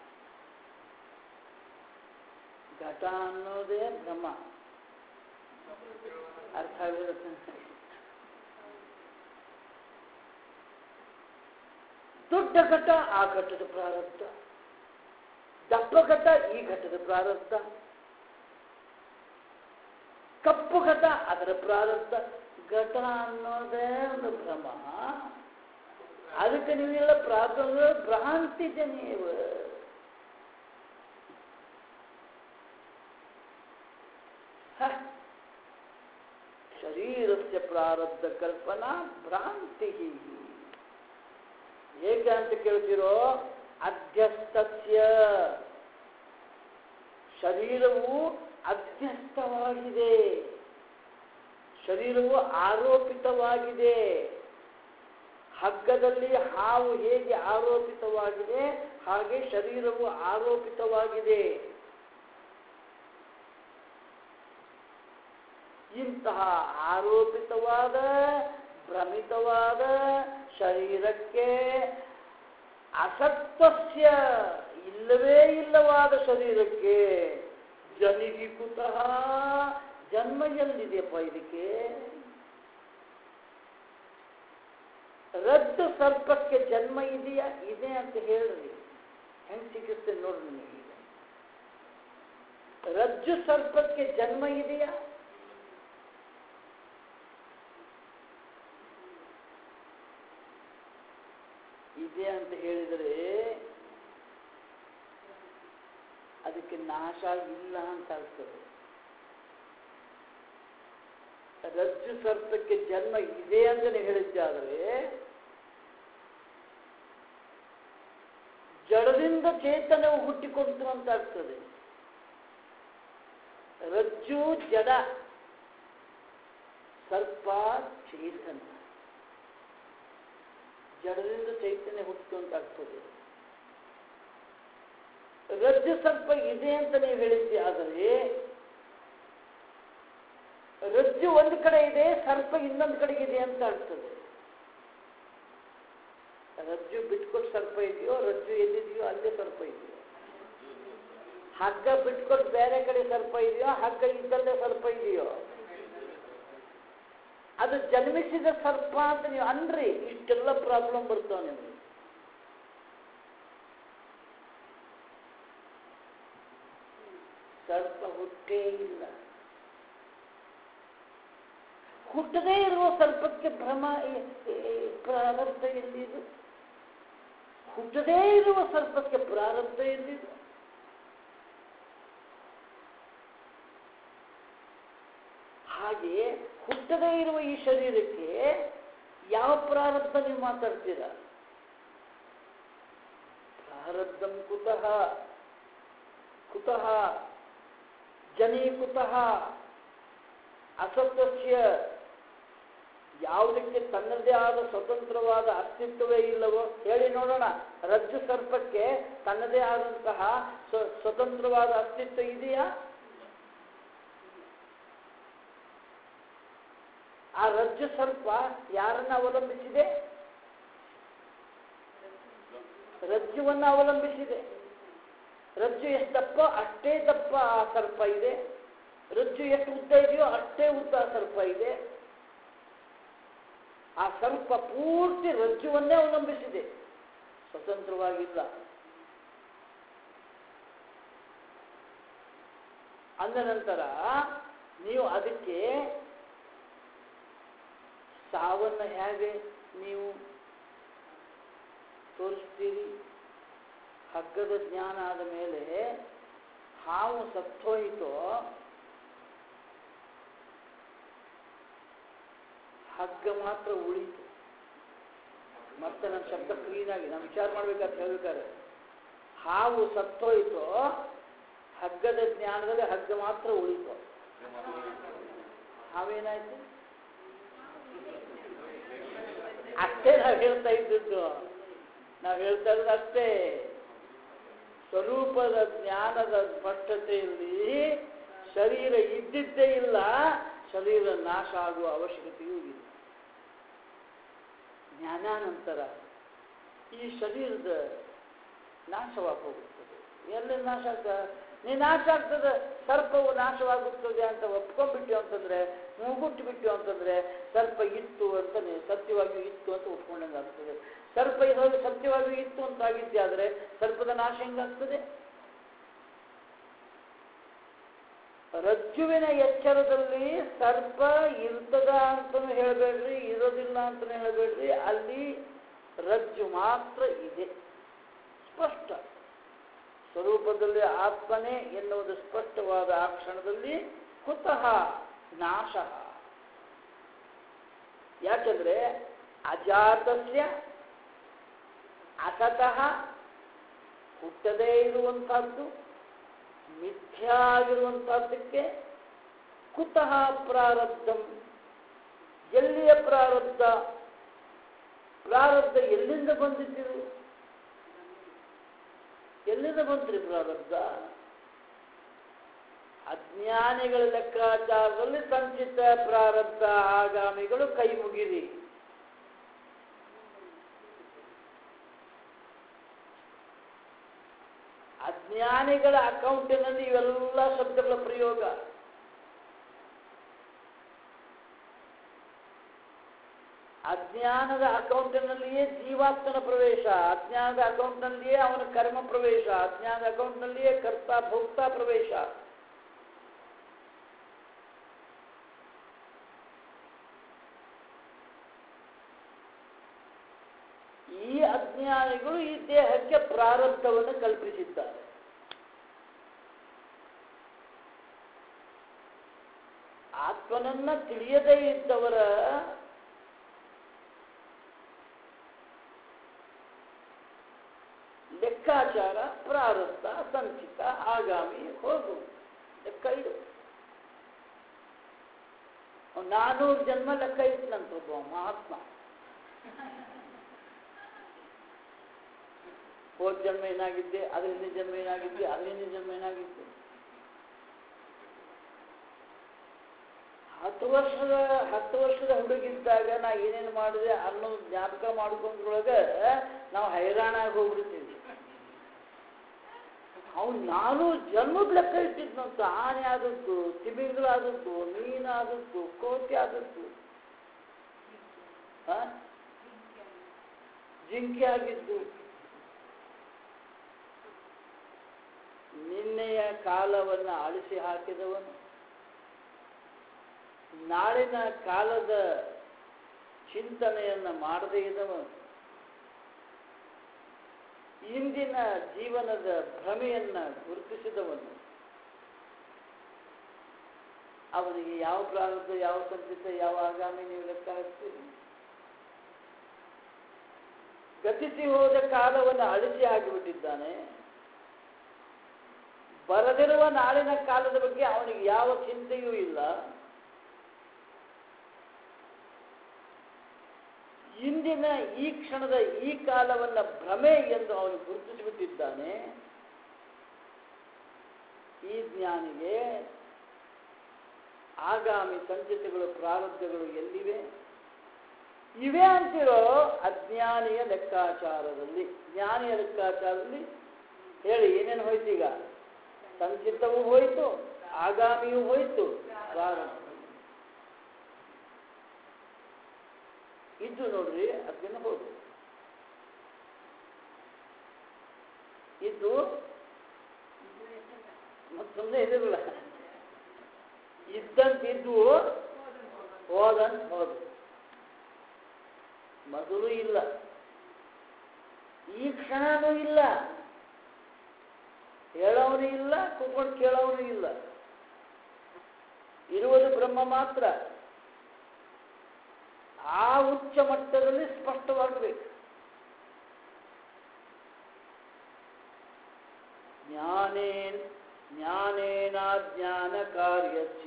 ಘಟ ಅನ್ನೋದೇ ಭ್ರಮ ಅರ್ಥ ಆಗಿರುತ್ತೆ ದೊಡ್ಡ ಘಟ ಆ ಘಟದ ಪ್ರಾರಬ್ಧ ದಪ್ಪ ಘಟ ಈ ಘಟದ ಪ್ರಾರಬ್ಧ ಕಪ್ಪು ಘಟ ಅದರ ಪ್ರಾರಬ್ಧ ಘಟ ಅನ್ನೋದೇ ಒಂದು ಭ್ರಮ ಅದಕ್ಕೆ ನೀವೆಲ್ಲ ಪ್ರಾರ್ಥನೆ ಭ್ರಾಂತಿ ನೀವು ಶರೀರಸ್ಯ ಪ್ರಾರಬ್ಧ ಕಲ್ಪನಾ ಭ್ರಾಂತಿ ಹೇಗೆ ಅಂತ ಕೇಳ್ತಿರೋ ಅಧ್ಯಸ್ತಸ್ಯ ಶರೀರವು ಅಧ್ಯಸ್ತವಾಗಿದೆ ಶರೀರವು ಆರೋಪಿತವಾಗಿದೆ ಹಗ್ಗದಲ್ಲಿ ಹಾವು ಹೇಗೆ ಆರೋಪಿತವಾಗಿದೆ ಹಾಗೆ ಶರೀರವು ಆರೋಪಿತವಾಗಿದೆ ಇಂತಹ ಆರೋಪಿತವಾದ ಭ್ರಮಿತವಾದ ಶರೀರಕ್ಕೆ ಅಸತ್ವಸ್ಯ ಇಲ್ಲವೇ ಇಲ್ಲವಾದ ಶರೀರಕ್ಕೆ ಜನಿಗಿ ಕುತಃ ಜನ್ಮ ಎಲ್ಲಿದೆಯಪ್ಪ ಇದಕ್ಕೆ ರದ್ದು ಸರ್ಪಕ್ಕೆ ಜನ್ಮ ಇದೆಯಾ ಇದೆ ಅಂತ ಹೇಳ್ರಿ ಹೆಂಗ್ ಸಿಗುತ್ತೆ ನೋಡ್ರಿ ನಿಮಗೆ ರಜ್ಜು ಸರ್ಪಕ್ಕೆ ಜನ್ಮ ಇದೆಯಾ ಇದೆ ಅಂತ ಹೇಳಿದರೆ ಅದಕ್ಕೆ ನಾಶ ಇಲ್ಲ ಅಂತ ಆಗ್ತದೆ ರಜ್ಜು ಸರ್ಪಕ್ಕೆ ಜನ್ಮ ಇದೆ ಅಂತ ನೀವು ಹೇಳಿದ್ದಾದರೆ ಜಡದಿಂದ ಚೇತನವು ಹುಟ್ಟಿಕೊಡ್ತು ಅಂತ ಆಗ್ತದೆ ರಜ್ಜು ಜಡ ಸರ್ಪ ಚೇತನ ಜಡದಿಂದ ಚೈತನ್ಯ ಹುಟ್ಟಿತು ಅಂತ ಆಗ್ತದೆ ರಜ್ಜು ಸರ್ಪ ಇದೆ ಅಂತ ನೀವು ಹೇಳಿದ್ದೆ ಆದರೆ ರಜ್ಜು ಒಂದು ಕಡೆ ಇದೆ ಸರ್ಪ ಇನ್ನೊಂದು ಕಡೆ ಇದೆ ಅಂತ ಆಗ್ತದೆ ರಜ್ಜು ಬಿಟ್ಕೊಟ್ಟು ಸರ್ಪ ಇದೆಯೋ ರಜ್ಜು ಎಲ್ಲಿದೆಯೋ ಅಲ್ಲೇ ಸರ್ಪ ಇದೆಯೋ ಹಗ್ಗ ಬಿಟ್ಕೊಟ್ಟು ಬೇರೆ ಕಡೆ ಸರ್ಪ ಇದೆಯೋ ಹಗ್ಗ ಇದ್ದಲ್ಲೇ ಸರ್ಪ ಇದೆಯೋ ಅದು ಜನ್ಮಿಸಿದ ಸರ್ಪ ಅಂತ ನೀವು ಅನ್ರಿ ಇಷ್ಟೆಲ್ಲ ಪ್ರಾಬ್ಲಮ್ ಬರ್ತಾವ ನಿಮಗೆ ಸರ್ಪ ಹುಟ್ಟೇ ಇಲ್ಲ ಹುಟ್ಟದೇ ಇರುವ ಸರ್ಪಕ್ಕೆ ಭ್ರಮ ಈ- ಈ ಪ್ರಾರಬ್ಧ ಎಲ್ಲಿದು ಹುಟ್ಟದೇ ಇರುವ ಸರ್ಪಕ್ಕೆ ಪ್ರಾರಬ್ಧ ಎಲ್ಲಿದು ಹಾಗೆ ಹುಟ್ಟದೇ ಇರುವ ಈ ಶರೀರಕ್ಕೆ ಯಾವ ಪ್ರಾರಬ್ಧ ನೀವು ಮಾತಾಡ್ತೀರಾ ಪ್ರಾರಬ್ಧಂ ಕುತಃ ಕುತಃ ಜನಿ ಕುತಃ ಅಸತ್ವಸ್ಯ ಯಾವುದಕ್ಕೆ ತನ್ನದೇ ಆದ ಸ್ವತಂತ್ರವಾದ ಅಸ್ತಿತ್ವವೇ ಇಲ್ಲವೋ ಹೇಳಿ ನೋಡೋಣ ರಜ್ಜು ಸರ್ಪಕ್ಕೆ ತನ್ನದೇ ಆದಂತಹ ಸ್ವ- ಸ್ವತಂತ್ರವಾದ ಅಸ್ತಿತ್ವ ಇದೆಯಾ ಆ ರಜ್ಜು ಸರ್ಪ ಯಾರನ್ನ ಅವಲಂಬಿಸಿದೆ ರಜ್ಜುವನ್ನು ಅವಲಂಬಿಸಿದೆ ರಜ್ಜು ಎಷ್ಟು ದಪ್ಪ ಅಷ್ಟೇ ದಪ್ಪ ಆ ಸರ್ಪ ಇದೆ ರಜ್ಜು ಎಷ್ಟು ಉದ್ದ ಇದೆಯೋ ಅಷ್ಟೇ ಉದ್ದ ಆ ಸರ್ಪ ಇದೆ ಆ ಸರ್ಪ ಪೂರ್ತಿ ರಜ್ಜುವನ್ನೇ ಅವಲಂಬಿಸಿದೆ ಸ್ವತಂತ್ರವಾಗಿಲ್ಲ ಅಂದ ನಂತರ ನೀವು ಅದಕ್ಕೆ ಸಾವನ್ನು ಹೇಗೆ ನೀವು ತೋರಿಸ್ತೀರಿ ಹಗ್ಗದ ಜ್ಞಾನ ಆದ ಮೇಲೆ ಹಾವು ಸತ್ತೋಯಿತೋ ಹಗ್ಗ ಮಾತ್ರ ಉಳಿತು ಮತ್ತೆ ನನ್ನ ಶಬ್ದ ಕ್ಲೀನಾಗಿ ನಾನು ವಿಚಾರ ಮಾಡ್ಬೇಕಾದ್ರೆ ಹೇಳ್ಬೇಕಾದ್ರೆ ಹಾವು ಸತ್ತೋಯ್ತೋ ಹಗ್ಗದ ಜ್ಞಾನದಲ್ಲಿ ಹಗ್ಗ ಮಾತ್ರ ಉಳಿತು ಹಾವೇನಾಯ್ತು ಅಷ್ಟೇ ನಾವು ಹೇಳ್ತಾ ಇದ್ದದ್ದು ನಾವು ಹೇಳ್ತಾ ಇರೋದು ಅಷ್ಟೇ ಸ್ವರೂಪದ ಜ್ಞಾನದ ಸ್ಪಷ್ಟತೆಯಲ್ಲಿ ಶರೀರ ಇದ್ದಿದ್ದೇ ಇಲ್ಲ ಶರೀರ ನಾಶ ಆಗುವ ಅವಶ್ಯಕತೆಯೂ ಇಲ್ಲ ಜ್ಞಾನಾನಂತರ ಈ ಶರೀರದ ನಾಶವಾಗಿ ಹೋಗುತ್ತದೆ ಎಲ್ಲಿ ನಾಶ ಆಗ್ತದೆ ನೀ ನಾಶ ಆಗ್ತದೆ ಸರ್ಪವು ನಾಶವಾಗುತ್ತದೆ ಅಂತ ಒಪ್ಕೊಂಡ್ಬಿಟ್ಟು ಅಂತಂದ್ರೆ ಮೂಗುಟ್ಟು ಬಿಟ್ಟು ಅಂತಂದ್ರೆ ಸರ್ಪ ಇತ್ತು ಅಂತ ನೀವು ಸತ್ಯವಾಗಿ ಇತ್ತು ಅಂತ ಒಪ್ಕೊಂಡಂಗೆ ಆಗ್ತದೆ ಸರ್ಪ ಇರೋದು ಸತ್ಯವಾಗಿ ಇತ್ತು ಅಂತ ಆಗಿದ್ದೆ ಆದರೆ ಸರ್ಪದ ನಾಶ ಹೆಂಗಾಗ್ತದೆ ರಜ್ಜುವಿನ ಎಚ್ಚರದಲ್ಲಿ ಸರ್ಪ ಇರ್ತದ ಅಂತಲೂ ಹೇಳಬೇಡ್ರಿ ಇರೋದಿಲ್ಲ ಅಂತಲೂ ಹೇಳಬೇಡ್ರಿ ಅಲ್ಲಿ ರಜ್ಜು ಮಾತ್ರ ಇದೆ ಸ್ಪಷ್ಟ ಸ್ವರೂಪದಲ್ಲಿ ಆತ್ಮನೇ ಎನ್ನುವುದು ಸ್ಪಷ್ಟವಾದ ಆ ಕ್ಷಣದಲ್ಲಿ ಕುತಃ ನಾಶ ಯಾಕಂದ್ರೆ ಅಜಾತಸ್ಯ ಅಸತಃ ಹುಟ್ಟದೇ ಇರುವಂತಹದ್ದು ಮಿಥ್ಯಾ ಆಗಿರುವಂತಹದ್ದಕ್ಕೆ ಕುತಃ ಪ್ರಾರಬ್ಧಂ ಎಲ್ಲಿಯ ಪ್ರಾರಬ್ಧ ಪ್ರಾರಬ್ಧ ಎಲ್ಲಿಂದ ಬಂದಿದ್ದೀರು ಎಲ್ಲಿಂದ ಬಂತ್ರಿ ಪ್ರಾರಬ್ಧ ಅಜ್ಞಾನಿಗಳ ಲೆಕ್ಕಾಚಾರದಲ್ಲಿ ಸಂಚಿತ ಪ್ರಾರಬ್ಧ ಆಗಾಮಿಗಳು ಕೈ ಮುಗಿರಿ ಅಜ್ಞಾನಿಗಳ ಅಕೌಂಟಿನಲ್ಲಿ ಇವೆಲ್ಲ ಶಬ್ದಗಳ ಪ್ರಯೋಗ ಅಜ್ಞಾನದ ಅಕೌಂಟಿನಲ್ಲಿಯೇ ಜೀವಾತ್ಮನ ಪ್ರವೇಶ ಅಜ್ಞಾನದ ಅಕೌಂಟ್ನಲ್ಲಿಯೇ ಅವನ ಕರ್ಮ ಪ್ರವೇಶ ಅಜ್ಞಾನದ ಅಕೌಂಟ್ನಲ್ಲಿಯೇ ಕರ್ತ ಭೋಕ್ತ ಪ್ರವೇಶ ಈ ಅಜ್ಞಾನಿಗಳು ಈ ದೇಹಕ್ಕೆ ಪ್ರಾರಬ್ಧವನ್ನು ಕಲ್ಪಿಸಿದ್ದಾರೆ ಆತ್ಮನನ್ನ ತಿಳಿಯದೇ ಇದ್ದವರ ಲೆಕ್ಕಾಚಾರ ಪ್ರಾರಬ್ಧ ಸಂಚಿತ ಆಗಾಮಿ ಹೋಗು ಲೆಕ್ಕ ಇಡು ಅವ್ನು ನಾನೂರು ಜನ್ಮ ಲೆಕ್ಕ ಇಟ್ನಂತ ಒಬ್ಬ ಮಹಾತ್ಮ ಹೋದ ಜನ್ಮ ಏನಾಗಿದ್ದೆ ಅದ್ರ ಹಿಂದಿನ ಜನ್ಮ ಏನಾಗಿದ್ದೆ ಅದ್ರ ಹಿಂದಿನ ಜನ್ಮ ಏನಾಗಿದ್ದೆ ಹತ್ತು ವರ್ಷದ ಹತ್ತು ವರ್ಷದ ಹುಡುಗಿದ್ದಾಗ ನಾ ಏನೇನು ಮಾಡಿದೆ ಅನ್ನೋದು ಜ್ಞಾಪಕ ಮಾಡ್ಕೊಂಡ್ರೊಳಗೆ ನಾವು ಹೈರಾಣ ಆಗಿ ಹೋಗ್ಬಿಡ್ತೀವಿ ಅವ್ನು ನಾನು ಜನ್ಮದ ಲೆಕ್ಕ ಇಟ್ಟಿದ್ನಂತ ಆನೆ ಆದದ್ದು ತಿಮಿಂಗ್ಳು ಆದದ್ದು ಮೀನಾದದ್ದು ಕೋತಿ ಆದದ್ದು ಆ? ಜಿಂಕೆ ಆಗಿದ್ದು ನಿನ್ನೆಯ ಕಾಲವನ್ನು ಅಳಿಸಿ ಹಾಕಿದವನು ನಾಳಿನ ಕಾಲದ ಚಿಂತನೆಯನ್ನು ಮಾಡದೇ ಇದ್ದವನು ಇಂದಿನ ಜೀವನದ ಭ್ರಮೆಯನ್ನ ಗುರುತಿಸಿದವನು ಅವನಿಗೆ ಯಾವ ಪ್ರಾರಂಭ ಯಾವ ಸಂಚಿತ ಯಾವ ಆಗಾಮಿ ನೀವು ಲೆಕ್ಕ ಹಾಕ್ತೀರಿ ಗತಿಸಿ ಹೋದ ಕಾಲವನ್ನು ಅಳಿಸಿ ಹಾಕಿಬಿಟ್ಟಿದ್ದಾನೆ ಬರದಿರುವ ನಾಳಿನ ಕಾಲದ ಬಗ್ಗೆ ಅವನಿಗೆ ಯಾವ ಚಿಂತೆಯೂ ಇಲ್ಲ ಇಂದಿನ ಈ ಕ್ಷಣದ ಈ ಕಾಲವನ್ನ ಭ್ರಮೆ ಎಂದು ಅವನು ಗುರುತಿಸಿಬಿಟ್ಟಿದ್ದಾನೆ ಈ ಜ್ಞಾನಿಗೆ ಆಗಾಮಿ ಸಂಚಿತಗಳು ಪ್ರಾರಬ್ಧಗಳು ಎಲ್ಲಿವೆ ಇವೆ ಅಂತಿರೋ ಅಜ್ಞಾನಿಯ ಲೆಕ್ಕಾಚಾರದಲ್ಲಿ ಜ್ಞಾನಿಯ ಲೆಕ್ಕಾಚಾರದಲ್ಲಿ ಹೇಳಿ ಏನೇನು ಹೋಯ್ತು ಈಗ ಸಂಚಿತವೂ ಹೋಯಿತು ಆಗಾಮಿಯೂ ಹೋಯಿತು ಪ್ರಾರಂಭ ಇದ್ದು ನೋಡ್ರಿ ಅದನ್ನ ಹೋದು ಇದ್ದು ಮತ್ತೆ ಸುಮ್ಮನೆ ಇದಿರಲ್ಲ ಇದ್ದಂತ ಇದ್ದು ಹೋದಂತ ಹೋದು ಮೊದಲು ಇಲ್ಲ ಈ ಕ್ಷಣನೂ ಇಲ್ಲ ಹೇಳೋನು ಇಲ್ಲ ಕೂತ್ಕೊಂಡು ಕೇಳೋನು ಇಲ್ಲ ಇರುವುದು ಬ್ರಹ್ಮ ಮಾತ್ರ ಆ ಉಚ್ಚ ಮಟ್ಟದಲ್ಲಿ ಸ್ಪಷ್ಟವಾಗಬೇಕು ಜ್ಞಾನೇನ್ ಜ್ಞಾನೇನ ಜ್ಞಾನ ಕಾರ್ಯಸ್ಯ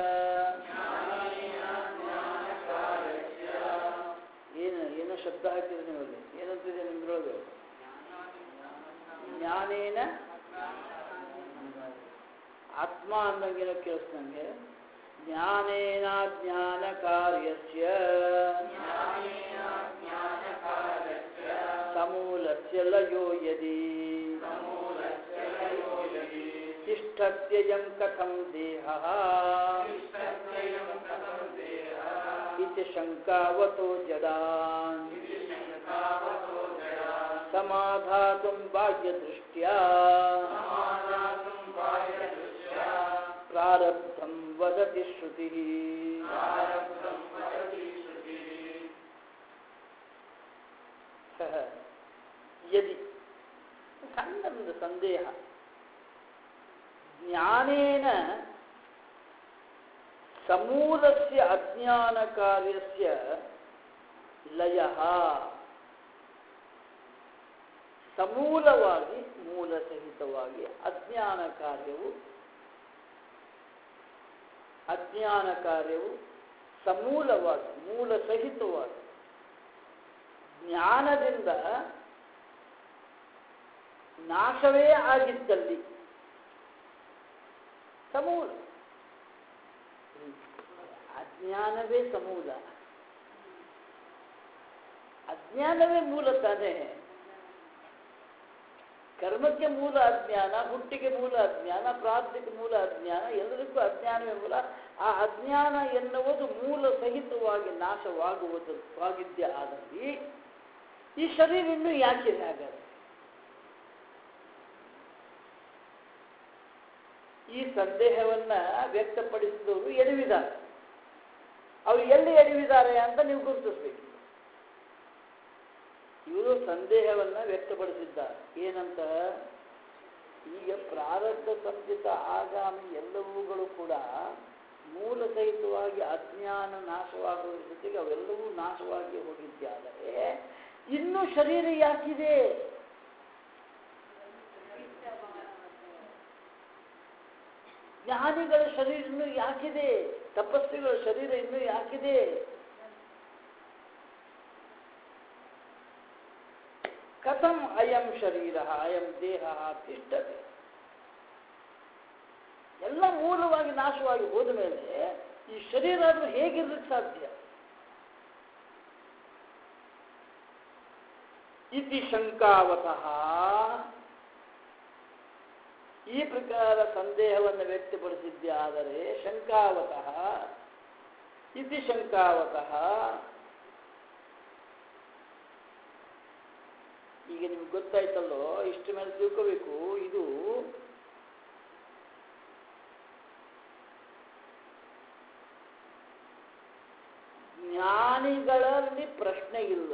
ಏನು ಏನೋ ಶಬ್ದ ಹಾಕಿದ್ರೆ ನೀವು ಅಲ್ಲಿ ಏನಂತಿದೆ ನಿಮ್ದ್ರೊಳಗೆ ಜ್ಞಾನೇನ ಆತ್ಮ ಅಂದಂಗೇನೋ ಕೇಳಿಸ್ದಂಗೆ ಜ್ಞಾನೇನ ಜ್ಞಾನ ಕಾರ್ಯಸ್ಯ ಸಮೂಲಸ್ಯ ಲಯೋ ಯದಿ ತಿಷ್ಠತ್ಯಯಂ ಕಥಂ ದೇಹಃ इति शङ्कावतो जडान् समाधातुं बाह्यदृष्ट्या प्रारब्धं वदति श्रुतिः यदि ಸಣ್ಣದೊಂದು ಸಂದೇಹ ಜ್ಞಾನೇನ ಸಮೂಲಸ್ಯ ಅಜ್ಞಾನ ಕಾರ್ಯಸ್ಯ ಲಯ ಸಮೂಲವಾಗಿ ಮೂಲ ಸಹಿತವಾಗಿ ಅಜ್ಞಾನ ಕಾರ್ಯವು ಅಜ್ಞಾನ ಕಾರ್ಯವು ಸಮೂಲವಾಗಿ ಮೂಲ ಸಹಿತವಾಗಿ ಜ್ಞಾನದಿಂದ ನಾಶವೇ ಆಗಿದ್ದಲ್ಲಿ ಸಮೂಲ ಅಜ್ಞಾನವೇ ಸಮೂಲ ಅಜ್ಞಾನವೇ ಮೂಲ ತಾನೇ ಕರ್ಮಕ್ಕೆ ಮೂಲ ಅಜ್ಞಾನ ಹುಟ್ಟಿಗೆ ಮೂಲ ಅಜ್ಞಾನ ಪ್ರಾಪ್ತಿಗೆ ಮೂಲ ಅಜ್ಞಾನ ಎಲ್ಲದಕ್ಕೂ ಅಜ್ಞಾನವೇ ಮೂಲ ಆ ಅಜ್ಞಾನ ಎನ್ನುವುದು ಮೂಲ ಸಹಿತವಾಗಿ ನಾಶವಾಗುವುದು ವಾಗಿದ್ಯ ಆದಲ್ಲಿ ಈ ಶರೀರ ಇನ್ನೂ ಯಾಕಿದೆ ಹಾಗಾದ್ರೆ ಈ ಸಂದೇಹವನ್ನ ವ್ಯಕ್ತಪಡಿಸಿದವರು ಎಡವಿದ್ದಾರೆ ಅವರು ಎಲ್ಲಿ ಎಡವಿದ್ದಾರೆ ಅಂತ ನೀವು ಗುರುತಿಸ್ಬೇಕು ಇವರು ಸಂದೇಹವನ್ನ ವ್ಯಕ್ತಪಡಿಸಿದ್ದಾರೆ ಏನಂತ ಈಗ ಪ್ರಾರಬ್ಧ ಸಂಚಿತ ಆಗಾಮಿ ಎಲ್ಲವುಗಳು ಕೂಡ ಮೂಲ ಸಹಿತವಾಗಿ ಅಜ್ಞಾನ ನಾಶವಾಗುವ ಜೊತೆಗೆ ಅವೆಲ್ಲವೂ ನಾಶವಾಗಿ ಹೋಗಿದ್ದಾದರೆ ಇನ್ನೂ ಶರೀರ ಯಾಕಿದೆ ಜ್ಞಾನಿಗಳ ಶರೀರ ಇನ್ನೂ ಯಾಕಿದೆ ತಪಸ್ವಿಗಳ ಶರೀರ ಇನ್ನೂ ಯಾಕಿದೆ ಕಥಂ ಅಯಂ ಶರೀರ ಅಯಂ ದೇಹ ತಿಷ್ಟತೆ ಎಲ್ಲ ಮೂಲವಾಗಿ ನಾಶವಾಗಿ ಹೋದ ಮೇಲೆ ಈ ಶರೀರ ಆದ್ರೂ ಹೇಗಿರ್ಲಿಕ್ಕೆ ಸಾಧ್ಯ ಇತಿ ಶಂಕಾವತಃ ಈ ಪ್ರಕಾರ ಸಂದೇಹವನ್ನು ವ್ಯಕ್ತಪಡಿಸಿದ್ದೇ ಆದರೆ ಶಂಕಾವತಃ ಇತಿ ಶಂಕಾವತಃ ಈಗ ನಿಮ್ಗೆ ಗೊತ್ತಾಯ್ತಲ್ಲೋ ಇಷ್ಟ ಮೇಲೆ ತಿಳ್ಕೋಬೇಕು ಇದು ಜ್ಞಾನಿಗಳಲ್ಲಿ ಪ್ರಶ್ನೆ ಇಲ್ಲ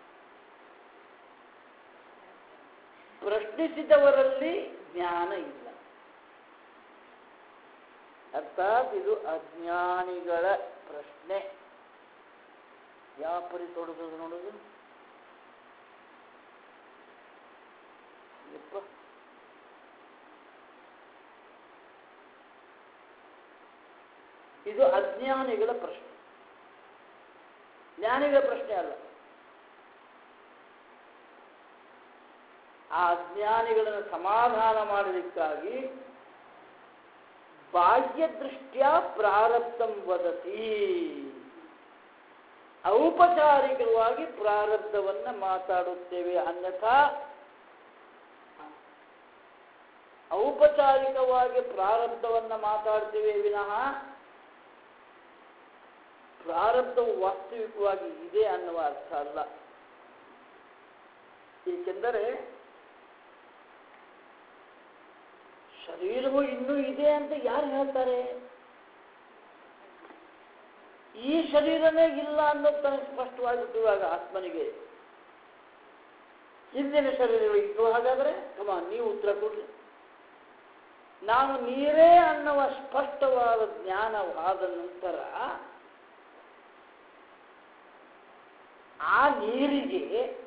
ಪ್ರಶ್ನಿಸಿದವರಲ್ಲಿ ಜ್ಞಾನ ಇಲ್ಲ ಅರ್ಥಾತ್ ಇದು ಅಜ್ಞಾನಿಗಳ ಪ್ರಶ್ನೆ ಯಾವ ಪರಿ ತೊಡೋದು ನೋಡೋದು ಇದು ಅಜ್ಞಾನಿಗಳ ಪ್ರಶ್ನೆ ಜ್ಞಾನಿಗಳ ಪ್ರಶ್ನೆ ಅಲ್ಲ ಆ ಅಜ್ಞಾನಿಗಳನ್ನು ಸಮಾಧಾನ ಮಾಡಲಿಕ್ಕಾಗಿ ಬಾಹ್ಯ ದೃಷ್ಟ್ಯ ಪ್ರಾರಬ್ಧಂ ವದತಿ ಔಪಚಾರಿಕವಾಗಿ ಪ್ರಾರಬ್ಧವನ್ನ ಮಾತಾಡುತ್ತೇವೆ ಅನ್ಯಥಾ ಔಪಚಾರಿಕವಾಗಿ ಪ್ರಾರಬ್ಧವನ್ನ ಮಾತಾಡ್ತೇವೆ ವಿನಃ ಪ್ರಾರಬ್ಧವು ವಾಸ್ತವಿಕವಾಗಿ ಇದೆ ಅನ್ನುವ ಅರ್ಥ ಅಲ್ಲ ಏಕೆಂದರೆ ಶರೀರವು ಇನ್ನೂ ಇದೆ ಅಂತ ಯಾರು ಹೇಳ್ತಾರೆ ಈ ಶರೀರನೇ ಇಲ್ಲ ಅನ್ನೋದು ತನಗೆ ಸ್ಪಷ್ಟವಾಗಿತ್ತು ಇವಾಗ ಆತ್ಮನಿಗೆ ಹಿಂದಿನ ಶರೀರಗಳು ಇದ್ದು ಹಾಗಾದ್ರೆ ಕಮ ನೀವು ಉತ್ತರ ಕೊಡ್ರಿ ನಾನು ನೀರೇ ಅನ್ನುವ ಸ್ಪಷ್ಟವಾದ ಜ್ಞಾನವಾದ ನಂತರ ಆ ನೀರಿಗೆ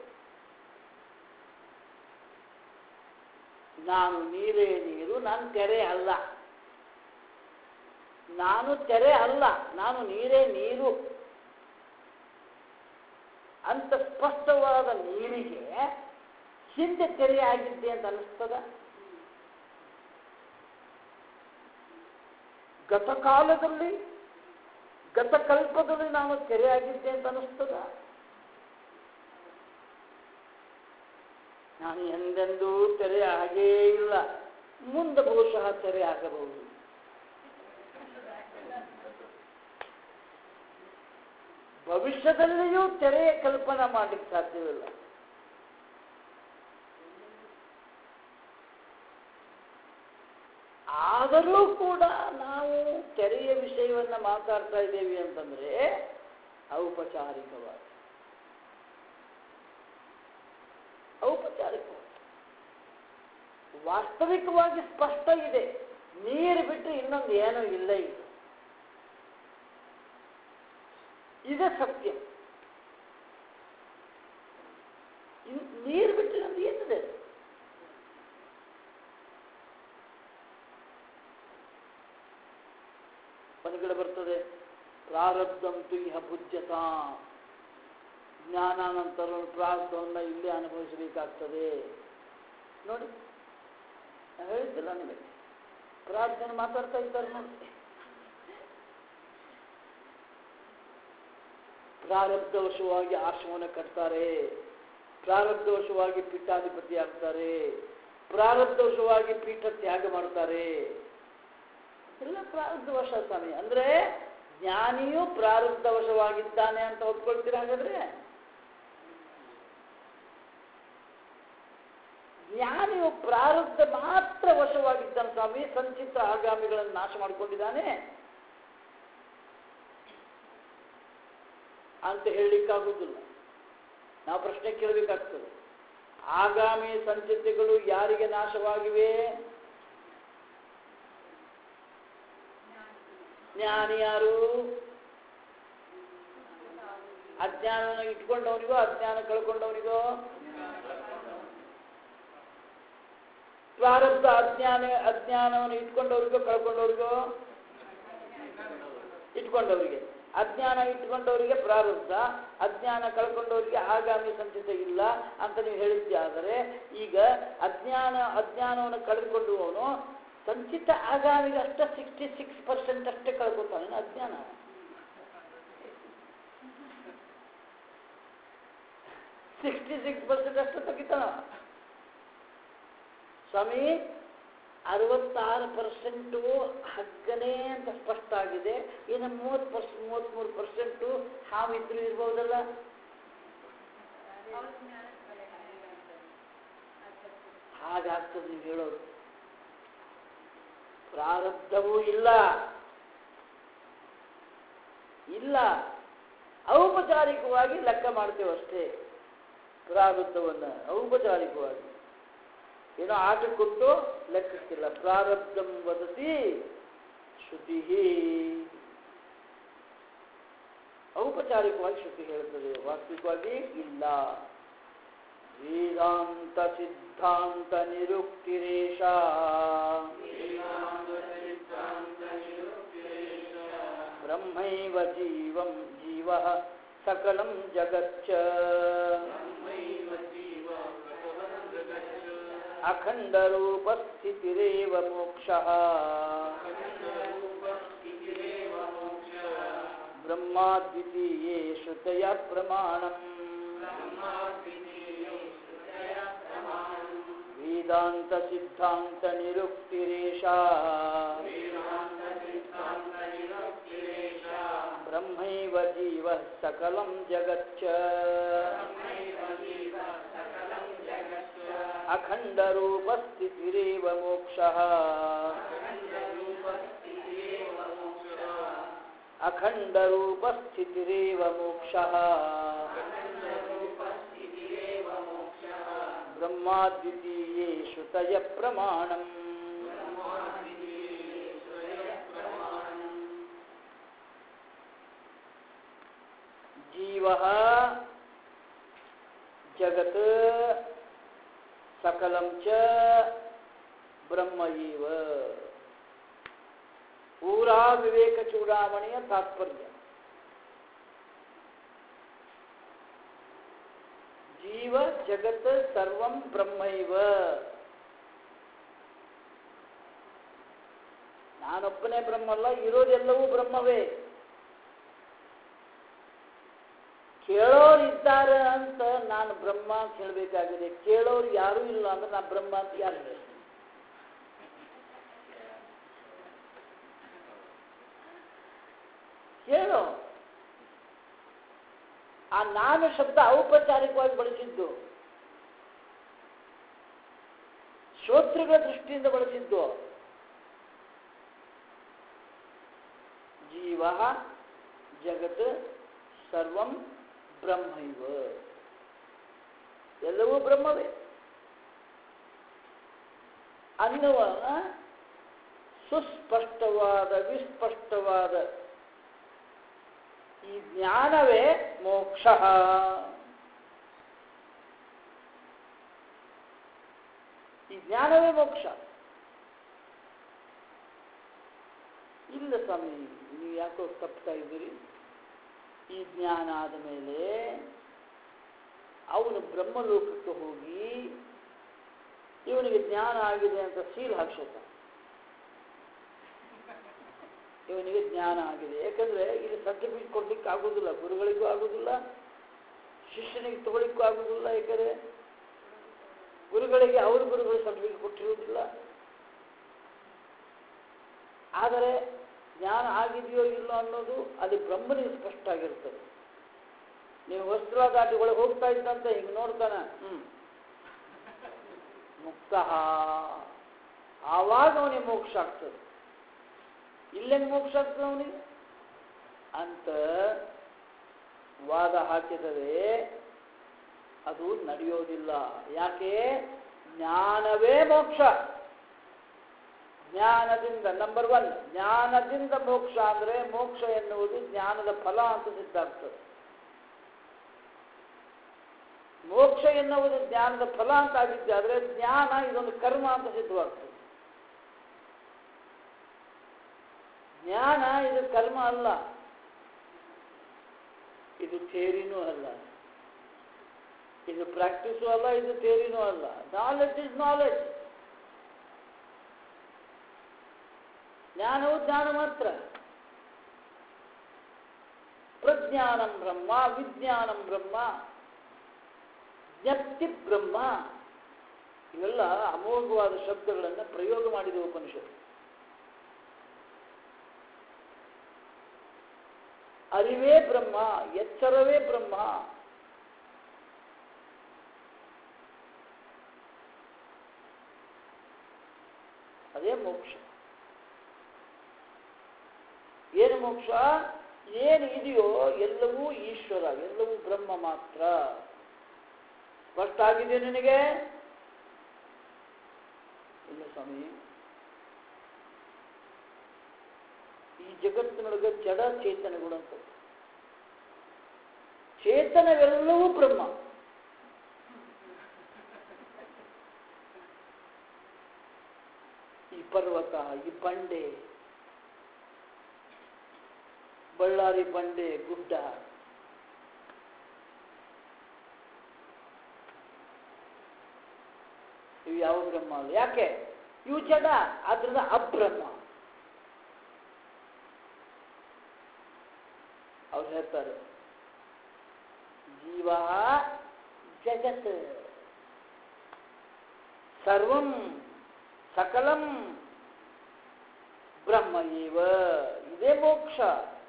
ನಾನು ನೀರೇ ನೀರು ನಾನು ತೆರೆ ಅಲ್ಲ ನಾನು ತೆರೆ ಅಲ್ಲ ನಾನು ನೀರೇ ನೀರು ಅಂತ ಸ್ಪಷ್ಟವಾದ ನೀರಿಗೆ ಹಿಂದೆ ತೆರೆ ಆಗಿದ್ದೆ ಅಂತ ಅನಿಸ್ತದ ಗತಕಾಲದಲ್ಲಿ ಗತಕಲ್ಪದಲ್ಲಿ ನಾನು ತೆರೆ ಆಗಿದ್ದೆ ಅಂತ ಅನಿಸ್ತದ ನಾನು ಎಂದೆಂದೂ ತೆರೆ ಆಗೇ ಇಲ್ಲ ಮುಂದೆ ಬಹುಶಃ ತೆರೆ ಆಗಬಹುದು ಭವಿಷ್ಯದಲ್ಲಿಯೂ ತೆರೆಯ ಕಲ್ಪನಾ ಮಾಡಲಿಕ್ಕೆ ಸಾಧ್ಯವಿಲ್ಲ ಆದರೂ ಕೂಡ ನಾವು ತೆರೆಯ ವಿಷಯವನ್ನ ಮಾತಾಡ್ತಾ ಇದ್ದೇವೆ ಅಂತಂದ್ರೆ ಔಪಚಾರಿಕವಾಗಿ ಔಪಚಾರಿಕವಾಗಿ ವಾಸ್ತವಿಕವಾಗಿ ಸ್ಪಷ್ಟ ಇದೆ ನೀರು ಬಿಟ್ಟು ಇನ್ನೊಂದು ಏನೂ ಇಲ್ಲ ಈಗ ಇದೇ ಸತ್ಯ ಇನ್- ನೀರು ಬಿಟ್ಟು ನಮ್ದು ಏನಿದೆ ಮನೆಗಡೆ ಬರ್ತದೆ ಪ್ರಾರಬ್ಧಂತು ಇಹ ಭುಜ್ಯತ ಜ್ಞಾನಾನಂತರ ಪ್ರಾರಬ್ಧವನ್ನು ಇಲ್ಲೇ ಅನುಭವಿಸಬೇಕಾಗ್ತದೆ ನೋಡಿ ನಾನು ಹೇಳಿದ್ದಿಲ್ಲ ನಿಮಗೆ ಪ್ರಾರ್ಥನೆ ಮಾತಾಡ್ತಾ ಇದ್ದಾರೆ ನೋಡಿ ಪ್ರಾರಬ್ಧವಶವಾಗಿ ಆಶ್ರಮವನ್ನು ಕಟ್ತಾರೆ ಪ್ರಾರಬ್ಧವಶವಾಗಿ ಪೀಠಾಧಿಪತಿ ಆಗ್ತಾರೆ ಪ್ರಾರಬ್ಧವಶವಾಗಿ ಪೀಠ ತ್ಯಾಗ ಮಾಡ್ತಾರೆ ಎಲ್ಲ ಪ್ರಾರಬ್ಧವಶ ಸ್ವಾಮಿ ಅಂದ್ರೆ ಜ್ಞಾನಿಯು ಪ್ರಾರಬ್ಧವಶವಾಗಿದ್ದಾನೆ ಅಂತ ಒಪ್ಕೊಳ್ತೀರಾ ಹಾಗಾದ್ರೆ ಜ್ಞಾನಿಯು ಪ್ರಾರಬ್ಧ ಮಾತ್ರ ವಶವಾಗಿದ್ದಾನೆ ಸ್ವಾಮಿ ಸಂಚಿತ ಆಗಾಮಿಗಳನ್ನು ನಾಶ ಮಾಡಿಕೊಂಡಿದ್ದಾನೆ ಅಂತ ಹೇಳಲಿಕ್ಕಾಗುವುದಿಲ್ಲ ನಾವು ಪ್ರಶ್ನೆ ಕೇಳಬೇಕಾಗ್ತದೆ ಆಗಾಮಿ ಸಂಚಿತೆಗಳು ಯಾರಿಗೆ ನಾಶವಾಗಿವೆ ಜ್ಞಾನಿ ಯಾರು ಅಜ್ಞಾನವನ್ನು ಇಟ್ಕೊಂಡವನಿಗೋ ಅಜ್ಞಾನ ಕಳ್ಕೊಂಡವನಿಗೋ ಪ್ರಾರಬ್ಧ ಅಜ್ಞಾನ ಅಜ್ಞಾನವನ್ನು ಇಟ್ಕೊಂಡವ್ರಿಗೋ ಕಳ್ಕೊಂಡವ್ರಿಗೋ ಇಟ್ಕೊಂಡವರಿಗೆ ಅಜ್ಞಾನ ಇಟ್ಕೊಂಡವರಿಗೆ ಪ್ರಾರಬ್ಧ ಅಜ್ಞಾನ ಕಳ್ಕೊಂಡವರಿಗೆ ಆಗಾಮಿ ಸಂಚಿತ ಇಲ್ಲ ಅಂತ ನೀವು ಹೇಳಿದ್ದಾದರೆ ಈಗ ಅಜ್ಞಾನ ಅಜ್ಞಾನವನ್ನು ಕಳೆದುಕೊಂಡವನು ಸಂಚಿತ ಆಗಾಮಿಗೆ ಅಷ್ಟೇ ಸಿಕ್ಸ್ಟಿ ಸಿಕ್ಸ್ ಪರ್ಸೆಂಟ್ ಅಷ್ಟೇ ಕಳ್ಕೊತಾನೆ ಅಜ್ಞಾನ ಸಿಕ್ಸ್ಟಿ ಸಿಕ್ಸ್ ಪರ್ಸೆಂಟ್ ಅಷ್ಟು ತೆಗಿತಾನ ಸ್ವಾಮಿ ಅರವತ್ತಾರು ಪರ್ಸೆಂಟು ಹಗ್ಗನೇ ಅಂತ ಸ್ಪಷ್ಟ ಆಗಿದೆ ಇನ್ನು ಮೂವತ್ತು ಪರ್ಸ್ ಮೂವತ್ತ್ಮೂರು ಪರ್ಸೆಂಟು ಹಾವಿದ್ರು ಇರ್ಬೋದಲ್ಲ ಹಾಗಾಗ್ತದೆ ನೀವು ಹೇಳೋದು ಪ್ರಾರಬ್ಧವೂ ಇಲ್ಲ ಇಲ್ಲ ಔಪಚಾರಿಕವಾಗಿ ಲೆಕ್ಕ ಮಾಡ್ತೇವೆ ಅಷ್ಟೇ ಪ್ರಾರಬ್ಧವನ್ನು ಔಪಚಾರಿಕವಾಗಿ ಏನೋ ಆಟ ಕೊಟ್ಟು ಲೆಕ್ಕಕ್ಕಿಲ್ಲ ಪ್ರಾರಬ್ಧಂ ವದತಿ ಶ್ರುತಿ ಔಪಚಾರಿಕವಾಗಿ ಶ್ರುತಿ ಹೇಳ್ತದೆ ವಾಸ್ತವಿಕವಾಗಿ ಇಲ್ಲ ವೇದಾಂತ ಸಿದ್ಧಾಂತ ನಿರುಕ್ತಿರೇಶ ಬ್ರಹ್ಮೈವ ಜೀವಂ ಜೀವ ಸಕಲಂ ಜಗಚ್ಚ ಅಖಂಡರೂಪಸ್ಥಿತಿರೇವ ಮೋಕ್ಷ ಬ್ರಹ್ಮಾದ್ವಿತೀಯೇ ಶ್ರುತಯ ಪ್ರಮಾಣಂ ವೇದಾಂತ ಸಿದ್ಧಾಂತ ನಿರುಕ್ತಿರೇಷಾ ಬ್ರಹ್ಮೈವ ಜೀವ ಸಕಲಂ ಜಗಚ್ಚ ಅಖಂಡರೂಪಸ್ಥಿತಿರೇವ ಮೋಕ್ಷ ಅಖಂಡರೂಪಸ್ಥಿತಿರೇವ ಮೋಕ್ಷ ಬ್ರಹ್ಮಾದ್ವಿತೀಯೇ ಶ್ರುತಯ ಪ್ರಮಾಣಂ ಜೀವ ಜಗತ್ ಸಕಲಂ ಚ ಬ್ರಹ್ಮ ಇವ ಪೂರಾ ವಿವೇಕ ಚೂಡಾಮಣಿಯ ತಾತ್ಪರ್ಯ ಜೀವ ಜಗತ್ ಸರ್ವಂ ಬ್ರಹ್ಮೈವ ನಾನೊಬ್ಬನೇ ಬ್ರಹ್ಮ ಅಲ್ಲ ಇರೋದೆಲ್ಲವೂ ಬ್ರಹ್ಮವೇ ಕೇಳೋರು ಇದ್ದಾರೆ ಅಂತ ನಾನು ಬ್ರಹ್ಮ ಅಂತ ಹೇಳಬೇಕಾಗಿದೆ ಕೇಳೋರು ಯಾರೂ ಇಲ್ಲ ಅಂದ್ರೆ ನಾನು ಬ್ರಹ್ಮ ಅಂತ ಯಾರು ಹೇಳಿ ಕೇಳೋ ಆ ನಾನು ಶಬ್ದ ಔಪಚಾರಿಕವಾಗಿ ಬಳಸಿದ್ದು ಶ್ರೋತೃಗಳ ದೃಷ್ಟಿಯಿಂದ ಬಳಸಿದ್ದು ಜೀವ ಜಗತ್ ಸರ್ವಂ ಬ್ರಹ್ಮೈವ ಎಲ್ಲವೂ ಬ್ರಹ್ಮವೇ ಅನ್ನುವ ಸುಸ್ಪಷ್ಟವಾದ ವಿಸ್ಪಷ್ಟವಾದ ಈ ಜ್ಞಾನವೇ ಮೋಕ್ಷ ಈ ಜ್ಞಾನವೇ ಮೋಕ್ಷ ಇಲ್ಲ ಸ್ವಾಮಿ ನೀವು ಯಾಕೋ ತಪ್ತಾ ಇದ್ದೀರಿ ಈ ಜ್ಞಾನ ಆದ ಮೇಲೆ ಅವನು ಬ್ರಹ್ಮಲೋಕಕ್ಕೆ ಹೋಗಿ ಇವನಿಗೆ ಜ್ಞಾನ ಆಗಿದೆ ಅಂತ ಸೀಲ್ ಹಾಕ್ಸೋತ ಇವನಿಗೆ ಜ್ಞಾನ ಆಗಿದೆ ಯಾಕಂದ್ರೆ ಇಲ್ಲಿ ಸರ್ಟಿಫಿಕೇಟ್ ಕೊಡ್ಲಿಕ್ಕೆ ಆಗೋದಿಲ್ಲ ಗುರುಗಳಿಗೂ ಆಗೋದಿಲ್ಲ ಶಿಷ್ಯನಿಗೆ ತಗೊಳ್ಳಿಕ್ಕೂ ಆಗೋದಿಲ್ಲ ಯಾಕಂದ್ರೆ ಗುರುಗಳಿಗೆ ಅವ್ರ ಗುರುಗಳು ಸರ್ಟಿಫಿಕೇಟ್ ಕೊಟ್ಟಿರುವುದಿಲ್ಲ ಆದರೆ ಜ್ಞಾನ ಆಗಿದೆಯೋ ಇಲ್ಲೋ ಅನ್ನೋದು ಅದು ಬ್ರಹ್ಮನಿಗೆ ಸ್ಪಷ್ಟ ಆಗಿರ್ತದೆ ನೀವು ವಸ್ತ್ರ ದಾಟಿ ಒಳಗೆ ಹೋಗ್ತಾ ಇದ್ದಂತ ಹಿಂಗೆ ನೋಡ್ತಾನ ಹ್ಮ್ ಮುಕ್ತ ಆವಾಗ ಅವನಿಗೆ ಮೋಕ್ಷ ಆಗ್ತದೆ ಇಲ್ಲೆಂಗೆ ಮೋಕ್ಷ ಆಗ್ತದೆ ಅವನಿಗೆ ಅಂತ ವಾದ ಹಾಕಿದರೆ ಅದು ನಡೆಯೋದಿಲ್ಲ ಯಾಕೆ ಜ್ಞಾನವೇ ಮೋಕ್ಷ ಜ್ಞಾನದಿಂದ ನಂಬರ್ ಒನ್ ಜ್ಞಾನದಿಂದ ಮೋಕ್ಷ ಅಂದರೆ ಮೋಕ್ಷ ಎನ್ನುವುದು ಜ್ಞಾನದ ಫಲ ಅಂತ ಸಿದ್ಧಾಗ್ತದೆ ಮೋಕ್ಷ ಎನ್ನುವುದು ಜ್ಞಾನದ ಫಲ ಅಂತ ಆಗಿದ್ದೆ ಆದರೆ ಜ್ಞಾನ ಇದೊಂದು ಕರ್ಮ ಅಂತ ಸಿದ್ಧವಾಗ್ತದೆ ಜ್ಞಾನ ಇದು ಕರ್ಮ ಅಲ್ಲ ಇದು ಥೇರಿನೂ ಅಲ್ಲ ಇದು ಪ್ರಾಕ್ಟೀಸು ಅಲ್ಲ ಇದು ಥೇರಿನೂ ಅಲ್ಲ ನಾಲೆಡ್ಜ್ ಇಸ್ ನಾಲೆಡ್ಜ್ ಜ್ಞಾನವು ಜ್ಞಾನ ಮಾತ್ರ ಪ್ರಜ್ಞಾನಂ ಬ್ರಹ್ಮ ವಿಜ್ಞಾನಂ ಬ್ರಹ್ಮ ಜ್ಞಪ್ತಿ ಬ್ರಹ್ಮ ಇವೆಲ್ಲ ಅಮೋಘವಾದ ಶಬ್ದಗಳನ್ನು ಪ್ರಯೋಗ ಮಾಡಿದ ಉಪನಿಷತ್ತು ಅರಿವೇ ಬ್ರಹ್ಮ ಎಚ್ಚರವೇ ಬ್ರಹ್ಮ ಅದೇ ಮೋಕ್ಷ ಏನು ಮೋಕ್ಷ ಏನು ಇದೆಯೋ ಎಲ್ಲವೂ ಈಶ್ವರ ಎಲ್ಲವೂ ಬ್ರಹ್ಮ ಮಾತ್ರ ಸ್ಪಷ್ಟ ಆಗಿದೆ ನಿನಗೆ ಇಲ್ಲ ಸ್ವಾಮಿ ಈ ಜಗತ್ತಿನೊಳಗೆ ಜಡ ಚೇತನಗಳು ಅಂತ ಚೇತನವೆಲ್ಲವೂ ಬ್ರಹ್ಮ ಈ ಪರ್ವತ ಈ ಬಂಡೆ ಬಳ್ಳಾರಿ ಬಂಡೆ ಗುಡ್ಡ ಇವು ಯಾವ ಬ್ರಹ್ಮ ಅಲ್ಲ ಯಾಕೆ ಇವು ಜಡ ಆದ್ರಿಂದ ಅಬ್ರಹ್ಮ ಅವ್ರು ಹೇಳ್ತಾರೆ ಜೀವ ಜಗತ್ ಸರ್ವಂ ಸಕಲಂ ಬ್ರಹ್ಮ ಇವ ಇದೇ ಮೋಕ್ಷ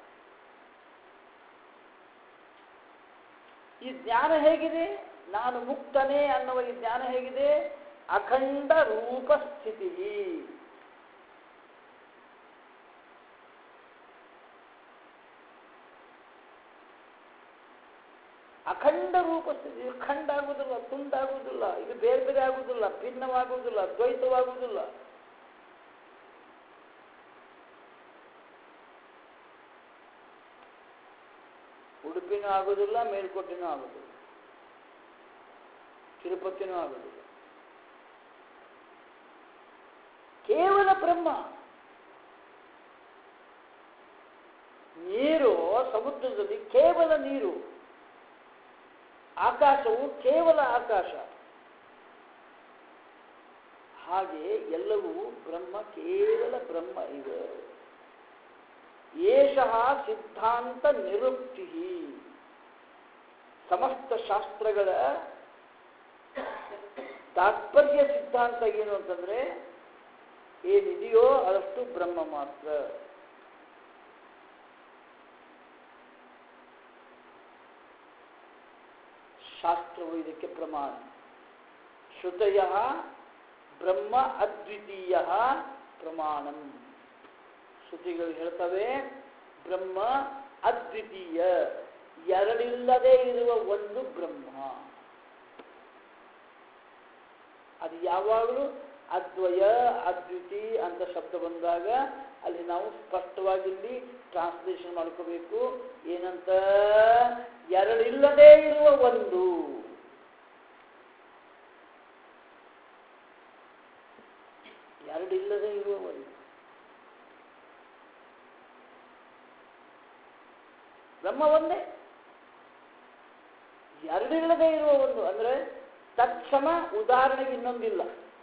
ಈ ಜ್ಞಾನ ಹೇಗಿದೆ ನಾನು ಮುಕ್ತನೇ ಅನ್ನುವ ಈ ಜ್ಞಾನ ಹೇಗಿದೆ ಅಖಂಡ ರೂಪ ಸ್ಥಿತಿ ಅಖಂಡ ರೂಪ ಸ್ಥಿತಿ ಇದು ಖಂಡ ಆಗುವುದಿಲ್ಲ ತುಂಡಾಗುವುದಿಲ್ಲ ಇದು ಬೇರೆ ಬೇರೆ ಆಗುವುದಿಲ್ಲ ಭಿನ್ನವಾಗುವುದಿಲ್ಲ ದ್ವೈತವಾಗುವುದಿಲ್ಲ ಉಡುಪಿನೂ ಆಗುವುದಿಲ್ಲ ಮೇಲ್ಕೋಟೆನೂ ಆಗುವುದಿಲ್ಲ ತಿರುಪತಿನೂ ಆಗುವುದಿಲ್ಲ ಕೇವಲ ಬ್ರಹ್ಮ ನೀರು ಸಮುದ್ರದಲ್ಲಿ ಕೇವಲ ನೀರು ಆಕಾಶವು ಕೇವಲ ಆಕಾಶ ಹಾಗೆ ಎಲ್ಲವೂ ಬ್ರಹ್ಮ ಕೇವಲ ಬ್ರಹ್ಮ ಇವೆ ಏಷಃ ಸಿದ್ಧಾಂತ ನಿರುಕ್ತಿ ಸಮಸ್ತ ಶಾಸ್ತ್ರಗಳ ತಾತ್ಪರ್ಯ ಸಿದ್ಧಾಂತ ಏನು ಅಂತಂದ್ರೆ ಏನಿದೆಯೋ ಅದಷ್ಟು ಬ್ರಹ್ಮ ಮಾತ್ರ ಶಾಸ್ತ್ರವು ಇದಕ್ಕೆ ಪ್ರಮಾಣ ಶ್ರುತಯ ಬ್ರಹ್ಮ ಅದ್ವಿತೀಯ ಪ್ರಮಾಣಂ ಶ್ರುತಿಗಳು ಹೇಳ್ತವೆ ಬ್ರಹ್ಮ ಅದ್ವಿತೀಯ ಎರಡಿಲ್ಲದೆ ಇರುವ ಒಂದು ಬ್ರಹ್ಮ ಅದು ಯಾವಾಗಲೂ ಅದ್ವಯ ಅದ್ವಿತಿ ಅಂತ ಶಬ್ದ ಬಂದಾಗ ಅಲ್ಲಿ ನಾವು ಸ್ಪಷ್ಟವಾಗಿ ಇಲ್ಲಿ ಟ್ರಾನ್ಸ್ಲೇಷನ್ ಮಾಡ್ಕೋಬೇಕು ಏನಂತ ಎರಡಿಲ್ಲದೆ ಇರುವ ಒಂದು ಎರಡಿಲ್ಲದೆ ಇರುವ ಒಂದು ಬ್ರಹ್ಮ ಒಂದೇ ಎರಡಿಲ್ಲದೆ ಇರುವ ಒಂದು ಅಂದ್ರೆ ತಕ್ಷಮ ಉದಾಹರಣೆಗೆ ಇನ್ನೊಂದಿಲ್ಲ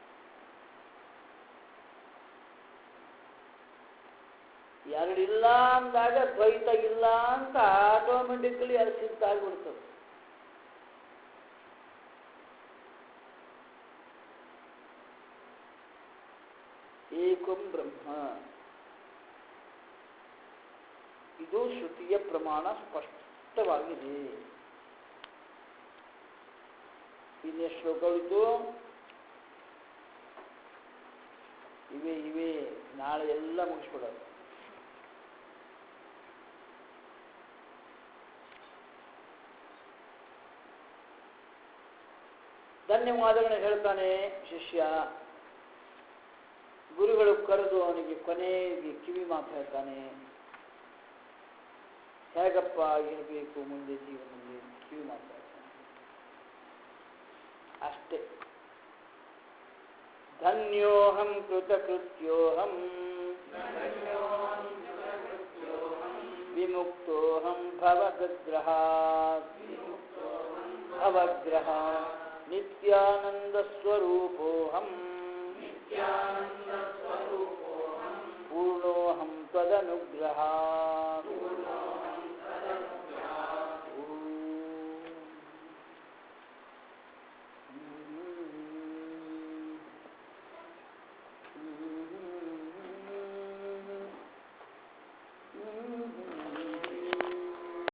ಎರಡಿಲ್ಲ ಅಂದಾಗ ದ್ವೈತ ಇಲ್ಲ ಅಂತ ಆಟೋಮೆಟಿಕಲಿ ಅದು ಸಿದ್ಧ ಆಗ್ಬಿಡ್ತದೆ ಏಕಂ ಬ್ರಹ್ಮ ಇದು ಶ್ರುತಿಯ ಪ್ರಮಾಣ ಸ್ಪಷ್ಟವಾಗಿದೆ ಇನ್ನೇ ಶ್ಲೋಕವಿದ್ದು ಇವೆ ಇವೆ ನಾಳೆ ಎಲ್ಲ ಮುಗಿಸ್ಬಿಡೋದು ಧನ್ಯವಾದಗಳನ್ನು ಹೇಳ್ತಾನೆ ಶಿಷ್ಯ ಗುರುಗಳು ಕರೆದು ಅವನಿಗೆ ಕೊನೆಗೆ ಕಿವಿ ಮಾತು ಹೇಳ್ತಾನೆ ಹೇಗಪ್ಪ ಇರಬೇಕು ಮುಂದೆ ಜೀವನದಲ್ಲಿ ಕಿವಿ ಮಾತು ಹೇಳ್ತಾನೆ ಅಷ್ಟೇ ಧನ್ಯೋಹಂ ಕೃತಕೃತ್ಯೋಹಂ ವಿಮುಕ್ತೋಹಂ ಭವಗ್ರಹಾತ್ ಭವಗ್ರಹ ನಿತ್ಯಾನಂದಸ್ವರೂಪೋಹಂ ಪೂರ್ಣೋಹಂ ತ್ವದನುಗ್ರಹಾತ್